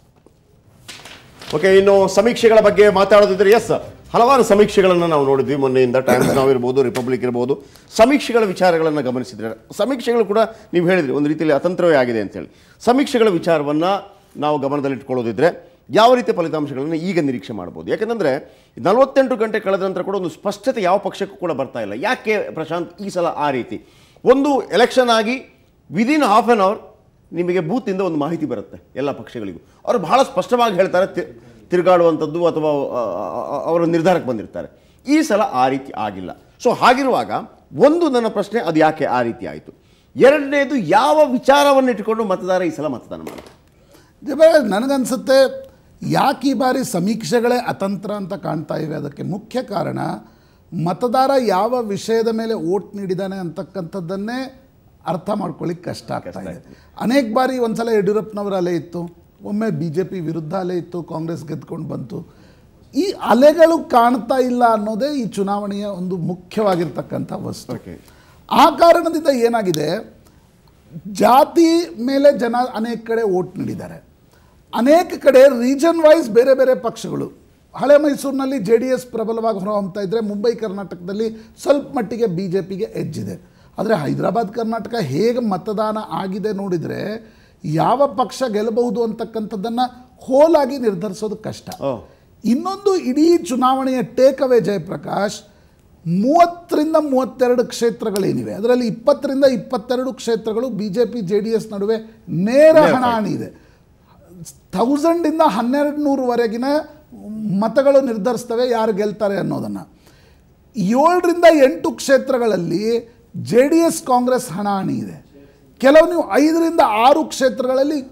ಓಕೆ ಇನ್ನು ಸಮೀಕ್ಷೆಗಳ ಬಗ್ಗೆ ಮಾತಾಡೋದಿದ್ರೆ ಎಸ್ ಹಲವಾರು ಸಮೀಕ್ಷೆಗಳನ್ನು ನಾವು ನೋಡಿದ್ವಿ ಮೊನ್ನೆಯಿಂದ ಟೈಮ್ಸ್ ನಾವು ಇರ್ಬೋದು ರಿಪಬ್ಲಿಕ್ ಇರ್ಬೋದು ಸಮೀಕ್ಷೆಗಳ ವಿಚಾರಗಳನ್ನು ಗಮನಿಸಿದ್ರೆ ಸಮೀಕ್ಷೆಗಳು ಕೂಡ ನೀವು ಹೇಳಿದ್ರಿ ಒಂದು ರೀತಿಯಲ್ಲಿ ಅತಂತ್ರವೇ ಆಗಿದೆ ಅಂತೇಳಿ ಸಮೀಕ್ಷೆಗಳ ವಿಚಾರವನ್ನು ನಾವು ಗಮನದಲ್ಲಿಟ್ಕೊಳ್ಳೋದಿದ್ರೆ ಯಾವ ರೀತಿಯ ಫಲಿತಾಂಶಗಳನ್ನು ಈಗ ನಿರೀಕ್ಷೆ ಮಾಡ್ಬೋದು ಯಾಕಂದರೆ ನಲವತ್ತೆಂಟು ಗಂಟೆ ಕಳೆದ ನಂತರ ಕೂಡ ಒಂದು ಸ್ಪಷ್ಟತೆ ಯಾವ ಪಕ್ಷಕ್ಕೂ ಕೂಡ ಬರ್ತಾ ಇಲ್ಲ ಯಾಕೆ ಪ್ರಶಾಂತ್ ಈ ಸಲ ಆ ರೀತಿ ಒಂದು ಎಲೆಕ್ಷನ್ ಆಗಿ ವಿದಿನ್ ಹಾಫ್ ಆನ್ ಅವರ್ ನಿಮಗೆ ಬೂತಿಂದ ಒಂದು ಮಾಹಿತಿ ಬರುತ್ತೆ ಎಲ್ಲ ಪಕ್ಷಗಳಿಗೂ ಅವರು ಬಹಳ ಸ್ಪಷ್ಟವಾಗಿ ಹೇಳ್ತಾರೆ ತಿ- ತಿರುಗಾಡುವಂಥದ್ದು ಅಥವಾ ಆ, ಆ, ಆ, ಅವರ ನಿರ್ಧಾರಕ್ಕೆ ಬಂದಿರ್ತಾರೆ ಈ ಸಲ ಆ ರೀತಿ ಆಗಿಲ್ಲ ಸೊ ಹಾಗಿರುವಾಗ ಒಂದು ನನ್ನ ಪ್ರಶ್ನೆ ಅದು ಯಾಕೆ ಆ ರೀತಿ ಆಯಿತು ಎರಡನೇದು ಯಾವ ವಿಚಾರವನ್ನು ಇಟ್ಟುಕೊಂಡು ಮತದಾರ ಈ ಸಲ ಮತದಾನ ಮಾಡ್ತಾರೆ ಜಬ ನನಗನ್ಸುತ್ತೆ ಯಾಕೆ ಈ ಬಾರಿ ಸಮೀಕ್ಷೆಗಳೇ ಅತಂತ್ರ ಅಂತ ಕಾಣ್ತಾ ಇವೆ ಅದಕ್ಕೆ ಮುಖ್ಯ ಕಾರಣ ಮತದಾರ ಯಾವ ವಿಷಯದ ಮೇಲೆ ಓಟ್ ನೀಡಿದ್ದಾನೆ ಅಂತಕ್ಕಂಥದ್ದನ್ನೇ ಅರ್ಥ ಮಾಡ್ಕೊಳ್ಳಿಕ್ಕೆ ಕಷ್ಟ ಆಗ್ತಾ ಇದೆ ಅನೇಕ ಬಾರಿ ಒಂದ್ಸಲ ಯಡಿಯೂರಪ್ಪನವರ ಅಲೆ ಇತ್ತು ಒಮ್ಮೆ ಬಿ ಜೆ ಪಿ ವಿರುದ್ಧ ಅಲೆ ಇತ್ತು ಕಾಂಗ್ರೆಸ್ ಗೆದ್ಕೊಂಡು ಬಂತು ಈ ಅಲೆಗಳು ಕಾಣ್ತಾ ಇಲ್ಲ ಅನ್ನೋದೇ ಈ ಚುನಾವಣೆಯ ಒಂದು ಮುಖ್ಯವಾಗಿರ್ತಕ್ಕಂಥ ವಸ್ತು Okay. ಆ ಕಾರಣದಿಂದ ಏನಾಗಿದೆ ಜಾತಿ ಮೇಲೆ ಜನ ಅನೇಕ ಕಡೆ ಓಟ್ ನೀಡಿದ್ದಾರೆ ಅನೇಕ ಕಡೆ ರೀಜನ್ ವೈಸ್ ಬೇರೆ ಬೇರೆ ಪಕ್ಷಗಳು ಹಳೆ ಮೈಸೂರಿನಲ್ಲಿ ಜೆ ಡಿ ಎಸ್ ಪ್ರಬಲವಾಗಿ ಹೊರಹೊಮ್ತಾ ಇದ್ದರೆ ಮುಂಬೈ ಕರ್ನಾಟಕದಲ್ಲಿ ಸ್ವಲ್ಪ ಮಟ್ಟಿಗೆ ಬಿ ಜೆ ಪಿಗೆ ಎಜ್ಜಿದೆ ಆದರೆ ಹೈದರಾಬಾದ್ ಕರ್ನಾಟಕ ಹೇಗೆ ಮತದಾನ ಆಗಿದೆ ನೋಡಿದರೆ ಯಾವ ಪಕ್ಷ ಗೆಲ್ಲಬಹುದು ಅಂತಕ್ಕಂಥದ್ದನ್ನು ಹೋಲಾಗಿ ನಿರ್ಧರಿಸೋದು ಕಷ್ಟ ಓ. ಇನ್ನೊಂದು ಇಡೀ ಚುನಾವಣೆಯ ಟೇಕ್ ಅವೇ ಜಯಪ್ರಕಾಶ್ ಮೂವತ್ತರಿಂದ ಮೂವತ್ತೆರಡು ಕ್ಷೇತ್ರಗಳೇನಿವೆ ಅದರಲ್ಲಿ ಇಪ್ಪತ್ತರಿಂದ ಇಪ್ಪತ್ತೆರಡು ಕ್ಷೇತ್ರಗಳು B J P J D S ನಡುವೆ ನೇರ ಹಣಾಹಣಿ ಇದೆ ಥೌಸಂಡಿಂದ ಹನ್ನೆರಡು ನೂರುವರೆಗಿನ ಮತಗಳು ನಿರ್ಧರಿಸ್ತವೆ ಯಾರು ಗೆಲ್ತಾರೆ ಅನ್ನೋದನ್ನು ಏಳರಿಂದ ಎಂಟು ಕ್ಷೇತ್ರಗಳಲ್ಲಿ ಜೆ ಡಿ ಎಸ್ ಕಾಂಗ್ರೆಸ್ ಹಣಾಹಣಿ ಇದೆ ಕೆಲವು ನೀವು ಐದರಿಂದ ಆರು ಕ್ಷೇತ್ರಗಳಲ್ಲಿ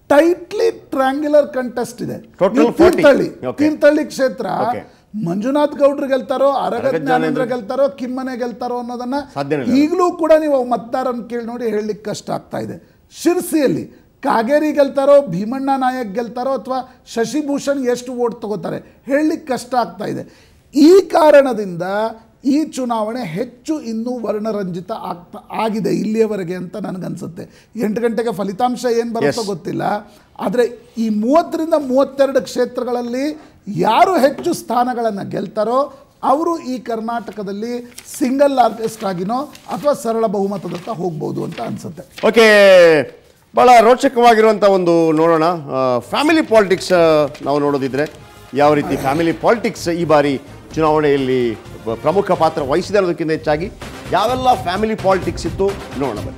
ಟೈಟ್ಲಿ ಟ್ರ್ಯಾಂಗ್ಯುಲರ್ ಕಂಟೆಸ್ಟ್ ಇದೆ Total ನೀವು 40. ತೀರ್ಥಹಳ್ಳಿ Okay. ತೀರ್ಥಹಳ್ಳಿ ಕ್ಷೇತ್ರ Okay. ಮಂಜುನಾಥ್ ಗೌಡ್ರು ಗೆಲ್ತಾರೋ ಅರಗ ಅರಗ ಜ್ಞಾನೇಂದ್ರ ಜ್ಞಾನೇಂದ್ರ ಗೆಲ್ತಾರೋ ಕಿಮ್ಮನೆ ಗೆಲ್ತಾರೋ ಅನ್ನೋದನ್ನ ಸಾಧ್ಯನೇ ಇಲ್ಲ. ಈಗಲೂ ಕೂಡ ನೀವು ಮತದಾರನ ಕೇಳಿ ನೋಡಿ ಹೇಳಲಿಕ್ಕೆ ಕಷ್ಟ ಆಗ್ತಾ ಇದೆ ಶಿರ್ಸಿಯಲ್ಲಿ ಕಾಗೇರಿ ಗೆಲ್ತಾರೋ ಭೀಮಣ್ಣ ನಾಯಕ್ ಗೆಲ್ತಾರೋ ಅಥವಾ ಶಶಿಭೂಷಣ್ ಎಷ್ಟು ವೋಟ್ ತಗೋತಾರೆ ಹೇಳಲಿಕ್ಕೆ ಕಷ್ಟ ಆಗ್ತಾ ಇದೆ ಈ ಕಾರಣದಿಂದ ಈ ಚುನಾವಣೆ ಹೆಚ್ಚು ಇನ್ನೂ ವರ್ಣರಂಜಿತ ಆಗ್ತಾ ಆಗಿದೆ ಇಲ್ಲಿಯವರೆಗೆ ಅಂತ ನನಗನ್ಸುತ್ತೆ ಎಂಟು ಗಂಟೆಗೆ ಫಲಿತಾಂಶ ಏನು ಬರುತ್ತೋ Yes. ಗೊತ್ತಿಲ್ಲ ಆದರೆ ಈ ಮೂವತ್ತರಿಂದ ಮೂವತ್ತೆರಡು ಕ್ಷೇತ್ರಗಳಲ್ಲಿ ಯಾರು ಹೆಚ್ಚು ಸ್ಥಾನಗಳನ್ನು ಗೆಲ್ತಾರೋ ಅವರು ಈ ಕರ್ನಾಟಕದಲ್ಲಿ ಸಿಂಗಲ್ ಲಾರ್ಜೆಸ್ಟ್ ಆಗಿನೋ ಅಥವಾ ಸರಳ ಬಹುಮತದತ್ತ ಹೋಗ್ಬೋದು ಅಂತ ಅನ್ಸುತ್ತೆ ಓಕೆ ಭಾಳ ರೋಚಕವಾಗಿರುವಂಥ ಒಂದು ನೋಡೋಣ ಫ್ಯಾಮಿಲಿ ಪಾಲಿಟಿಕ್ಸ್ ನಾವು ನೋಡೋದಿದ್ರೆ ಯಾವ ರೀತಿ ಫ್ಯಾಮಿಲಿ ಪಾಲಿಟಿಕ್ಸ್ ಈ ಬಾರಿ ಚುನಾವಣೆಯಲ್ಲಿ ಬ- ಪ್ರಮುಖ ಪಾತ್ರ ವಹಿಸಿದೆ ಅನ್ನೋದಕ್ಕಿಂತ ಹೆಚ್ಚಾಗಿ ಯಾವೆಲ್ಲ ಫ್ಯಾಮಿಲಿ ಪಾಲಿಟಿಕ್ಸ್ ಇತ್ತು ನೋಡೋಣ ಬನ್ನಿ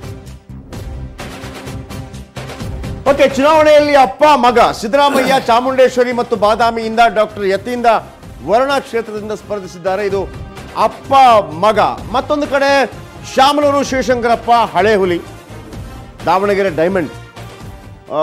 ಓಕೆ ಚುನಾವಣೆಯಲ್ಲಿ ಅಪ್ಪ ಮಗ ಸಿದ್ದರಾಮಯ್ಯ ಚಾಮುಂಡೇಶ್ವರಿ ಮತ್ತು ಬಾದಾಮಿಯಿಂದ ಡಾಕ್ಟರ್ ಯತಿಯಿಂದ ವರ್ಣ ಕ್ಷೇತ್ರದಿಂದ ಸ್ಪರ್ಧಿಸಿದ್ದಾರೆ ಇದು ಅಪ್ಪ ಮಗ ಮತ್ತೊಂದು ಕಡೆ ಶಾಮನೂರು ಶಿವಶಂಕರಪ್ಪ ಹಳೆ ಹುಲಿ ದಾವಣಗೆರೆ ಡೈಮಂಡ್ ಆ,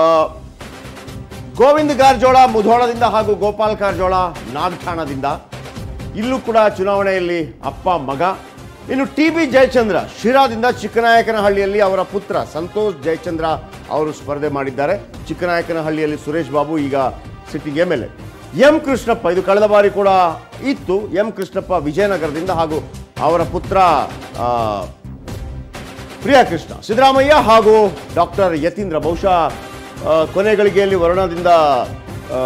ಗೋವಿಂದ ಕಾರಜೋಳ ಮುಧೋಳದಿಂದ ಹಾಗೂ ಗೋಪಾಲ್ ಕಾರಜೋಳ ನಾಗಠಾಣದಿಂದ ಇಲ್ಲೂ ಕೂಡ ಚುನಾವಣೆಯಲ್ಲಿ ಅಪ್ಪ ಮಗ ಇನ್ನು ಟಿ ಬಿ ಜಯಚಂದ್ರ ಶಿರಾದಿಂದ ಚಿಕ್ಕನಾಯಕನಹಳ್ಳಿಯಲ್ಲಿ ಅವರ ಪುತ್ರ ಸಂತೋಷ್ ಜಯಚಂದ್ರ ಅವರು ಸ್ಪರ್ಧೆ ಮಾಡಿದ್ದಾರೆ ಚಿಕ್ಕನಾಯಕನಹಳ್ಳಿಯಲ್ಲಿ ಸುರೇಶ್ ಬಾಬು ಈಗ sitting M L A M Krishnappa ಇದು ಕಳೆದ ಬಾರಿ ಕೂಡ ಇತ್ತು ಎಂ ಕೃಷ್ಣಪ್ಪ ವಿಜಯನಗರದಿಂದ ಹಾಗೂ ಅವರ ಪುತ್ರ ಆ, ಪ್ರಿಯಾ ಕೃಷ್ಣ ಸಿದ್ದರಾಮಯ್ಯ ಹಾಗೂ ಡಾಕ್ಟರ್ ಯತೀಂದ್ರ ಬಹುಶಃ ಆ, ಕೊನೆ ಗಳಿಗೆಯಲ್ಲಿ ವರುಣದಿಂದ ಆ,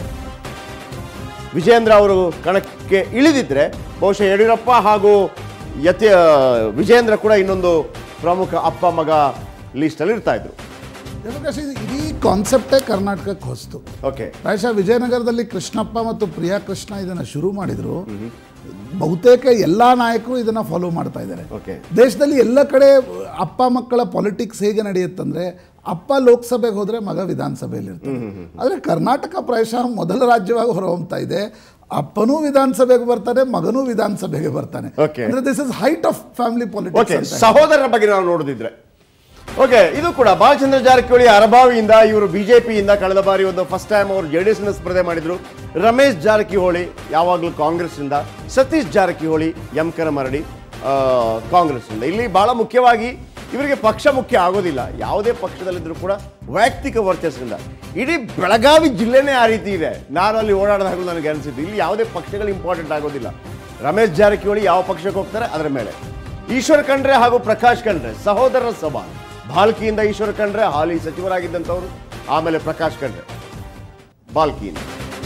ವಿಜೇಂದ್ರ ಅವರು ಕಣಕ್ಕೆ ಇಳಿದಿದ್ರೆ ಬಹುಶಃ ಯಡಿಯೂರಪ್ಪ ಹಾಗೂ ಯತಿ ಆ, ವಿಜೇಂದ್ರ ಕೂಡ ಇನ್ನೊಂದು ಪ್ರಮುಖ ಅಪ್ಪ ಮಗ ಲೀಸ್ಟಲ್ಲಿ ಇರ್ತಾ ಇದ್ರು ಜಯಪ್ರಕಾಶ್ ಇದು ಇಡೀ ಕಾನ್ಸೆಪ್ಟೇ ಕರ್ನಾಟಕಕ್ಕೆ ಹೊಸ್ತು ಓಕೆ ಪ್ರಾಯಶಃ ವಿಜಯನಗರದಲ್ಲಿ ಕೃಷ್ಣಪ್ಪ ಮತ್ತು ಪ್ರಿಯಾ ಕೃಷ್ಣ ಇದನ್ನು ಶುರು ಮಾಡಿದ್ರು ಬಹುತೇಕ ಎಲ್ಲ ನಾಯಕರು ಇದನ್ನು ಫಾಲೋ ಮಾಡ್ತಾ ಇದ್ದಾರೆ Okay. ದೇಶದಲ್ಲಿ ಎಲ್ಲ ಕಡೆ ಅಪ್ಪ ಮಕ್ಕಳ ಪಾಲಿಟಿಕ್ಸ್ ಹೇಗೆ ನಡೆಯುತ್ತಂದ್ರೆ ಅಪ್ಪ ಲೋಕಸಭೆಗೆ ಹೋದ್ರೆ ಮಗ ವಿಧಾನಸಭೆಯಲ್ಲಿ ಇರ್ತಾನೆ ಆದರೆ ಕರ್ನಾಟಕ ಪ್ರಾಯಶಃ ಮೊದಲ ರಾಜ್ಯವಾಗಿ ಹೊರಹೊಮ್ತಾ ಇದೆ ಅಪ್ಪನೂ ವಿಧಾನಸಭೆಗೆ ಬರ್ತಾನೆ ಮಗನೂ ವಿಧಾನಸಭೆಗೆ ಬರ್ತಾನೆ Okay. ಅಂದ್ರೆ this is height of family okay politics ಸಹೋದರರ ಬಗ್ಗೆ ನಾವು ನೋಡೋದಿದ್ರೆ ಓಕೆ ಇದು ಕೂಡ ಬಾಲಚಂದ್ರ ಜಾರಕಿಹೊಳಿ ಅರಭಾವಿಯಿಂದ ಇವರು ಬಿಜೆಪಿಯಿಂದ ಕಳೆದ ಬಾರಿ ಒಂದು ಫಸ್ಟ್ ಟೈಮ್ ಅವರು ಜೆ ಡಿ ಎಸ್ನ ಸ್ಪರ್ಧೆ ಮಾಡಿದ್ರು ರಮೇಶ್ ಜಾರಕಿಹೊಳಿ ಯಾವಾಗಲೂ ಕಾಂಗ್ರೆಸ್ನಿಂದ ಸತೀಶ್ ಜಾರಕಿಹೊಳಿ ಎಂ ಕರಮರಡಿ ಆ, ಕಾಂಗ್ರೆಸ್ನಿಂದ ಇಲ್ಲಿ ಬಹಳ ಮುಖ್ಯವಾಗಿ ಇವರಿಗೆ ಪಕ್ಷ ಮುಖ್ಯ ಆಗೋದಿಲ್ಲ ಯಾವುದೇ ಪಕ್ಷದಲ್ಲಿದ್ದರೂ ಕೂಡ ವೈಯಕ್ತಿಕ ವರ್ಚಸ್ಸಿಂದ ಇಡೀ ಬೆಳಗಾವಿ ಜಿಲ್ಲೆನೇ ಆ ರೀತಿ ಇದೆ ನಾನು ಅಲ್ಲಿ ಓಡಾಡಿದಾಗಲೂ ನನಗೆ ಅನಿಸಿದ್ದು ಇಲ್ಲಿ ಯಾವುದೇ ಪಕ್ಷಗಳು ಇಂಪಾರ್ಟೆಂಟ್ ಆಗೋದಿಲ್ಲ ರಮೇಶ್ ಜಾರಕಿಹೊಳಿ ಯಾವ ಪಕ್ಷಕ್ಕೆ ಹೋಗ್ತಾರೆ ಅದರ ಮೇಲೆ ಈಶ್ವರ್ ಖಂಡ್ರೆ ಹಾಗೂ ಪ್ರಕಾಶ್ ಖಂಡ್ರೆ ಸಹೋದರರ ಸವಾಲ್ ಬಾಲ್ಕಿಯಿಂದ ಈಶ್ವರ್ ಖಂಡ್ರೆ ಹಾಲಿ ಸಚಿವರಾಗಿದ್ದಂಥವ್ರು ಆಮೇಲೆ ಪ್ರಕಾಶ್ ಖಂಡ್ರೆ ಬಾಲ್ಕಿಯಿಂದ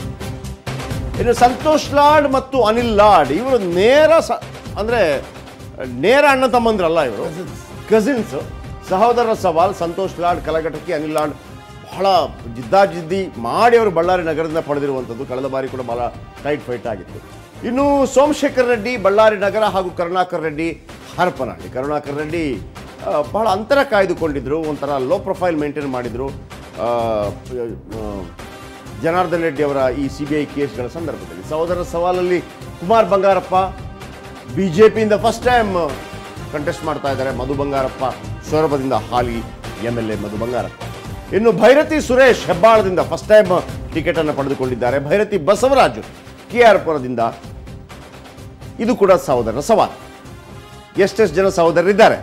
ಇನ್ನು ಸಂತೋಷ್ ಲಾಡ್ ಮತ್ತು ಅನಿಲ್ ಲಾಡ್ ಇವರು ನೇರ ಸ ಅಂದ್ರೆ ನೇರ ಅಣ್ಣ ತಮ್ಮಂದ್ರಲ್ಲ ಇವರು ಕಸಿನ್ಸ್ ಸಹೋದರರ ಸವಾಲ್ ಸಂತೋಷ್ ಲಾಡ್ ಕಲಘಟಕಿ ಅನಿಲ್ ಲಾಡ್ ಬಹಳ ಜಿದ್ದಾಜಿದ್ದಿ ಮಾಡಿ ಅವರು ಬಳ್ಳಾರಿ ನಗರದಿಂದ ಪಡೆದಿರುವಂಥದ್ದು ಕಳೆದ ಬಾರಿ ಕೂಡ ಬಹಳ ಟೈಟ್ ಫೈಟ್ ಆಗಿತ್ತು ಇನ್ನು ಸೋಮಶೇಖರ್ ರೆಡ್ಡಿ ಬಳ್ಳಾರಿ ನಗರ ಹಾಗೂ ಕರುಣಾಕರ್ ರೆಡ್ಡಿ ಹರಪನಹಳ್ಳಿ ಕರುಣಾಕರ್ ರೆಡ್ಡಿ ಆ, ಬಹಳ ಅಂತರ ಕಾಯ್ದುಕೊಂಡಿದ್ರು ಒಂಥರ ಲೋ ಪ್ರೊಫೈಲ್ ಮೇಂಟೈನ್ ಮಾಡಿದ್ರು ಆ, ಆ, ಜನಾರ್ದನ್ ರೆಡ್ಡಿ ಅವರ ಈ ಸಿ ಬಿ ಐ ಕೇಸ್ಗಳ ಸಂದರ್ಭದಲ್ಲಿ ಸಹೋದರ ಸವಾಲಲ್ಲಿ ಕುಮಾರ್ ಬಂಗಾರಪ್ಪ ಬಿ ಜೆ ಪಿಯಿಂದ ಫಸ್ಟ್ ಟೈಮ್ ಕಂಟೆಸ್ಟ್ ಮಾಡ್ತಾ ಇದ್ದಾರೆ ಮಧು ಬಂಗಾರಪ್ಪ ಸೊರಬದಿಂದ ಹಾಲಿ M L A Madhu Bangarappa ಇನ್ನು ಭೈರತಿ ಸುರೇಶ್ ಹೆಬ್ಬಾಳದಿಂದ ಫಸ್ಟ್ ಟೈಮ್ ಟಿಕೆಟ್ ಅನ್ನು ಪಡೆದುಕೊಂಡಿದ್ದಾರೆ ಭೈರತಿ ಬಸವರಾಜು ಕೆ ಆರ್ ಪುರದಿಂದ ಇದು ಕೂಡ ಸಹೋದರರ ಸವಾಲು ಎಷ್ಟೆಷ್ಟು ಜನ ಸಹೋದರರಿದ್ದಾರೆ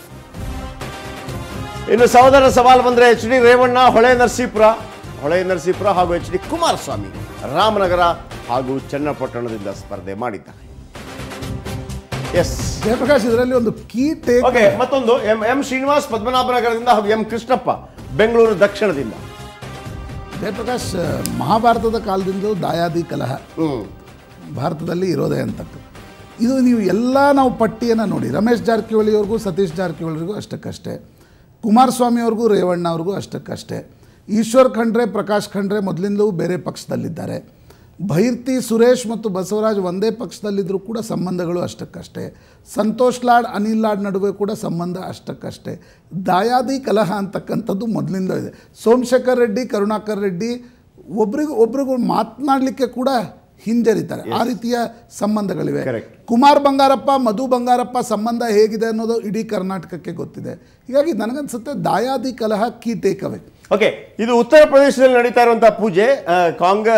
ಇನ್ನು ಸಹೋದರ ಸವಾಲು ಬಂದ್ರೆ ಎಚ್ ಡಿ ರೇವಣ್ಣ ಹೊಳೆ ನರಸೀಪುರ ಹೊಳೆ ನರಸೀಪುರ ಹಾಗೂ ಎಚ್ ಡಿ ಕುಮಾರಸ್ವಾಮಿ ರಾಮನಗರ ಹಾಗೂ ಚನ್ನಪಟ್ಟಣದಿಂದ ಸ್ಪರ್ಧೆ ಮಾಡಿದ್ದಾರೆ ಎಸ್ ಜಯಪ್ರಕಾಶ್ ಇದರಲ್ಲಿ ಒಂದು ಕೀ ಟೇಕ್ ಓಕೆ ಮತ್ತೊಂದು ಎಂ ಎಂ ಶ್ರೀನಿವಾಸ್ ಪದ್ಮನಾಭನಗರದಿಂದ ಹಾಗೂ ಎಂ ಕೃಷ್ಣಪ್ಪ ಬೆಂಗಳೂರು ದಕ್ಷಿಣದಿಂದ ಜಯಪ್ರಕಾಶ್ ಮಹಾಭಾರತದ ಕಾಲದಿಂದ ದಾಯಾದಿ ಕಲಹ ಹ್ಮ್ ಭಾರತದಲ್ಲಿ ಇರೋದೇ ಅಂತಕ್ಕ ಇದು ನೀವು ಎಲ್ಲ ನಾವು ಪಟ್ಟಿಯನ್ನು ನೋಡಿ ರಮೇಶ್ ಜಾರಕಿಹೊಳಿಯವ್ರಿಗೂ ಸತೀಶ್ ಜಾರಕಿಹೊಳಿಗೂ ಅಷ್ಟಕ್ಕಷ್ಟೇ ಕುಮಾರಸ್ವಾಮಿ ಅವ್ರಿಗೂ ರೇವಣ್ಣ ಅವ್ರಿಗೂ ಅಷ್ಟಕ್ಕಷ್ಟೇ ಈಶ್ವರ್ ಖಂಡ್ರೆ ಪ್ರಕಾಶ್ ಖಂಡ್ರೆ ಮೊದಲಿಂದಲೂ ಬೇರೆ ಪಕ್ಷದಲ್ಲಿದ್ದಾರೆ ಭೈರ್ತಿ ಸುರೇಶ್ ಮತ್ತು ಬಸವರಾಜ್ ಒಂದೇ ಪಕ್ಷದಲ್ಲಿದ್ದರೂ ಕೂಡ ಸಂಬಂಧಗಳು ಅಷ್ಟಕ್ಕಷ್ಟೇ ಸಂತೋಷ್ ಲಾಡ್ ಅನಿಲ್ ಲಾಡ್ ನಡುವೆ ಕೂಡ ಸಂಬಂಧ ಅಷ್ಟಕ್ಕಷ್ಟೇ ದಾಯಾದಿ ಕಲಹ ಅಂತಕ್ಕಂಥದ್ದು ಮೊದಲಿಂದ ಇದೆ ಸೋಮಶೇಖರ್ ರೆಡ್ಡಿ ಕರುಣಾಕರ್ ರೆಡ್ಡಿ ಒಬ್ರಿಗೂ ಒಬ್ರಿಗೂ ಮಾತನಾಡಲಿಕ್ಕೆ ಕೂಡ ಹಿಂಜರಿತಾರೆ ಆ ರೀತಿಯ ಸಂಬಂಧಗಳಿವೆ Correct. ಕುಮಾರ್ ಬಂಗಾರಪ್ಪ ಮಧು ಬಂಗಾರಪ್ಪ ಸಂಬಂಧ ಹೇಗಿದೆ ಅನ್ನೋದು ಇಡೀ ಕರ್ನಾಟಕಕ್ಕೆ ಗೊತ್ತಿದೆ ಹೀಗಾಗಿ ನನಗನ್ಸುತ್ತೆ ದಾಯಾದಿ ಕಲಹ ಕೀ ಟೇಕ್ ಅವೇ ಓಕೆ ಇದು ಉತ್ತರ ಪ್ರದೇಶದಲ್ಲಿ ನಡೀತಾ ಇರುವಂತಹ ಪೂಜೆ ಆ, ಕಾಂಗ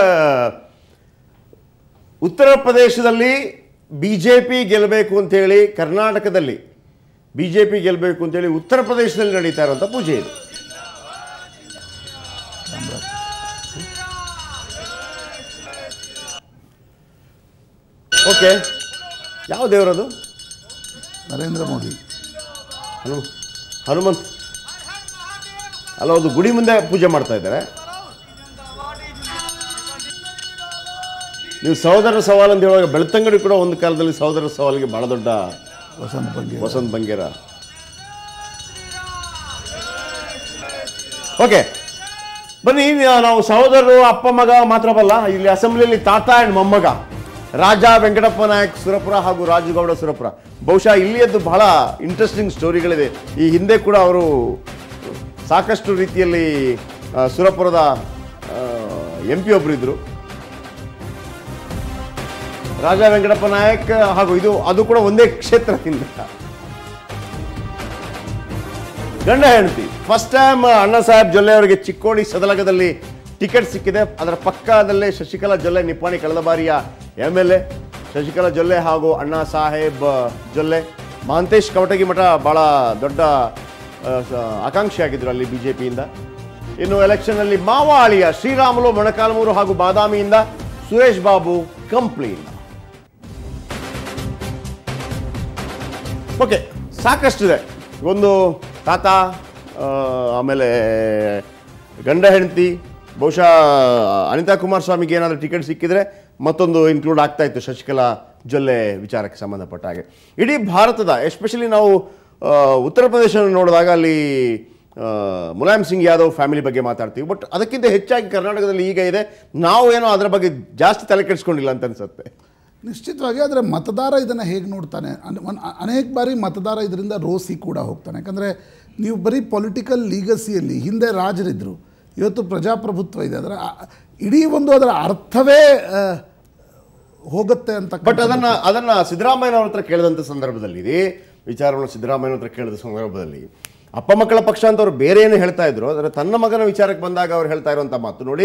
ಉತ್ತರ ಪ್ರದೇಶದಲ್ಲಿ ಬಿ ಜೆ ಪಿ ಗೆಲ್ಲಬೇಕು ಅಂತೇಳಿ ಕರ್ನಾಟಕದಲ್ಲಿ ಬಿ ಜೆ ಪಿ ಗೆಲ್ಲಬೇಕು ಅಂತೇಳಿ ಉತ್ತರ ಪ್ರದೇಶದಲ್ಲಿ ನಡೀತಾ ಇರುವಂಥ ಪೂಜೆ ಇದು ಓಕೆ ಯಾವ ದೇವರದು ನರೇಂದ್ರ ಮೋದಿ ಹನು ಹನುಮಂತ್ ಅಲ್ಲ ಅದು ಗುಡಿ ಮುಂದೆ ಪೂಜೆ ಮಾಡ್ತಾ ಇದ್ದಾರೆ ನೀವು ಸಹೋದರ ಸವಾಲು ಅಂತ ಹೇಳುವಾಗ ಬೆಳ್ತಂಗಡಿ ಕೂಡ ಒಂದು ಕಾಲದಲ್ಲಿ ಸಹೋದರ ಸವಾಲಿಗೆ ಬಹಳ ದೊಡ್ಡ ವಸಂತ ಬಗ್ಗೆ ವಸಂತ್ ಬಂಗೇರ ಓಕೆ ಬನ್ನಿ ನಾ- ನಾವು ಸಹೋದರರು ಅಪ್ಪ ಮಗ ಮಾತ್ರವಲ್ಲ ಇಲ್ಲಿ ಅಸೆಂಬ್ಲಿಯಲ್ಲಿ ತಾತ ಅಂಡ್ ಮೊಮ್ಮಗ ರಾಜ ವೆಂಕಟಪ್ಪ ನಾಯಕ್ ಸುರಪುರ ಹಾಗೂ ರಾಜಗೌಡ ಸುರಪುರ ಬಹುಶಃ ಇಲ್ಲಿಯದ್ದು ಬಹಳ ಇಂಟ್ರೆಸ್ಟಿಂಗ್ ಸ್ಟೋರಿಗಳಿದೆ ಈ ಹಿಂದೆ ಕೂಡ ಅವರು ಸಾಕಷ್ಟು ರೀತಿಯಲ್ಲಿ ಆ, ಸುರಪುರದ ಎಂ ಪಿ ಒಬ್ಬರು ಇದ್ರು ರಾಜ ವೆಂಕಟಪ್ಪ ನಾಯಕ್ ಹಾಗೂ ಇದು ಅದು ಕೂಡ ಒಂದೇ ಕ್ಷೇತ್ರದಿಂದ ಗಂಡ ಹೆಂಡತಿ ಫಸ್ಟ್ ಟೈಮ್ ಅಣ್ಣ ಸಾಹೇಬ್ ಜೊಲ್ಲೆ ಅವರಿಗೆ ಚಿಕ್ಕೋಡಿ ಸದಲಗದಲ್ಲಿ ಟಿಕೆಟ್ ಸಿಕ್ಕಿದೆ ಅದರ ಪಕ್ಕದಲ್ಲೇ ಶಶಿಕಲಾ ಜೊಲ್ಲೆ ನಿಪ್ಪಾಣಿ ಕಳೆದ ಬಾರಿಯ M L A Shashikala Jolle ಹಾಗೂ ಅಣ್ಣಾ ಸಾಹೇಬ್ ಜೊಲ್ಲೆ ಮಹಾಂತೇಶ್ ಕವಟಗಿ ಮಠ ಬಹಳ ದೊಡ್ಡ ಆ, ಸ- ಆಕಾಂಕ್ಷಿಯಾಗಿದ್ದರು ಅಲ್ಲಿ ಬಿಜೆಪಿಯಿಂದ ಇನ್ನು ಎಲೆಕ್ಷನ್ನಲ್ಲಿ ಮಾವ ಅಳಿಯ ಶ್ರೀರಾಮುಲು ಮೊಣಕಾಲ್ಮೂರು ಹಾಗೂ ಬಾದಾಮಿಯಿಂದ ಸುರೇಶ್ ಬಾಬು ಕಂಪ್ಲಿಯಿಂದ ಓಕೆ ಸಾಕಷ್ಟಿದೆ ಒಂದು ತಾತ ಆ, ಆಮೇಲೆ ಗಂಡ ಹೆಂಡತಿ ಬಹುಶಃ ಅನಿತಾ ಕುಮಾರಸ್ವಾಮಿಗೆ ಏನಾದರೂ ಟಿಕೆಟ್ ಸಿಕ್ಕಿದ್ರೆ ಮತ್ತೊಂದು ಇನ್ಕ್ಲೂಡ್ ಆಗ್ತಾ ಇತ್ತು ಶಶಿಕಲಾ ಜೊಲ್ಲೆ ವಿಚಾರಕ್ಕೆ ಸಂಬಂಧಪಟ್ಟ ಹಾಗೆ ಇಡೀ ಭಾರತದ ಎಸ್ಪೆಷಲಿ ನಾವು ಆ, ಉತ್ತರ ಪ್ರದೇಶ ನೋಡಿದಾಗ ಅಲ್ಲಿ ಆ, ಮುಲಾಯಂ ಸಿಂಗ್ ಯಾದವ್ ಫ್ಯಾಮಿಲಿ ಬಗ್ಗೆ ಮಾತಾಡ್ತೀವಿ ಬಟ್ ಅದಕ್ಕಿಂತ ಹೆಚ್ಚಾಗಿ ಕರ್ನಾಟಕದಲ್ಲಿ ಈಗ ಇದೆ ನಾವು ಏನೋ ಅದರ ಬಗ್ಗೆ ಜಾಸ್ತಿ ತಲೆ ಕೆಡಿಸ್ಕೊಂಡಿಲ್ಲ ಅಂತ ಅನ್ಸುತ್ತೆ ನಿಶ್ಚಿತವಾಗಿ ಆದರೆ ಮತದಾರ ಇದನ್ನು ಹೇಗೆ ನೋಡ್ತಾನೆ ಅನ್- ಒನ್- ಅನೇಕ ಬಾರಿ ಮತದಾರ ಇದರಿಂದ ರೋಸಿ ಕೂಡ ಹೋಗ್ತಾನೆ ಯಾಕಂದರೆ ನೀವು ಬರೀ ಪೊಲಿಟಿಕಲ್ ಲೀಗಸಿಯಲ್ಲಿ ಹಿಂದೆ ರಾಜರಿದ್ದರು ಇವತ್ತು ಪ್ರಜಾಪ್ರಭುತ್ವ ಇದೆ ಅದರ ಆ- ಇಡೀ ಒಂದು ಅದರ ಅರ್ಥವೇ ಆ, ಹೋಗುತ್ತೆ ಅಂತ ಬಟ್ ಅದನ್ನ ಅದನ್ನ ಸಿದ್ದರಾಮಯ್ಯನವ್ರ ಹತ್ರ ಕೇಳಿದಂಥ ಸಂದರ್ಭದಲ್ಲಿ ಇದೇ ವಿಚಾರವನ್ನು ಸಿದ್ದರಾಮಯ್ಯನವ್ರ ಹತ್ರ ಕೇಳಿದ ಸಂದರ್ಭದಲ್ಲಿ ಅಪ್ಪ ಮಕ್ಕಳ ಪಕ್ಷ ಅಂತ ಅವ್ರು ಬೇರೆ ಏನು ಹೇಳ್ತಾ ಇದ್ರು ಆದರೆ ತನ್ನ ಮಗನ ವಿಚಾರಕ್ಕೆ ಬಂದಾಗ ಅವ್ರು ಹೇಳ್ತಾ ಇರುವಂಥ ಮಾತು ನೋಡಿ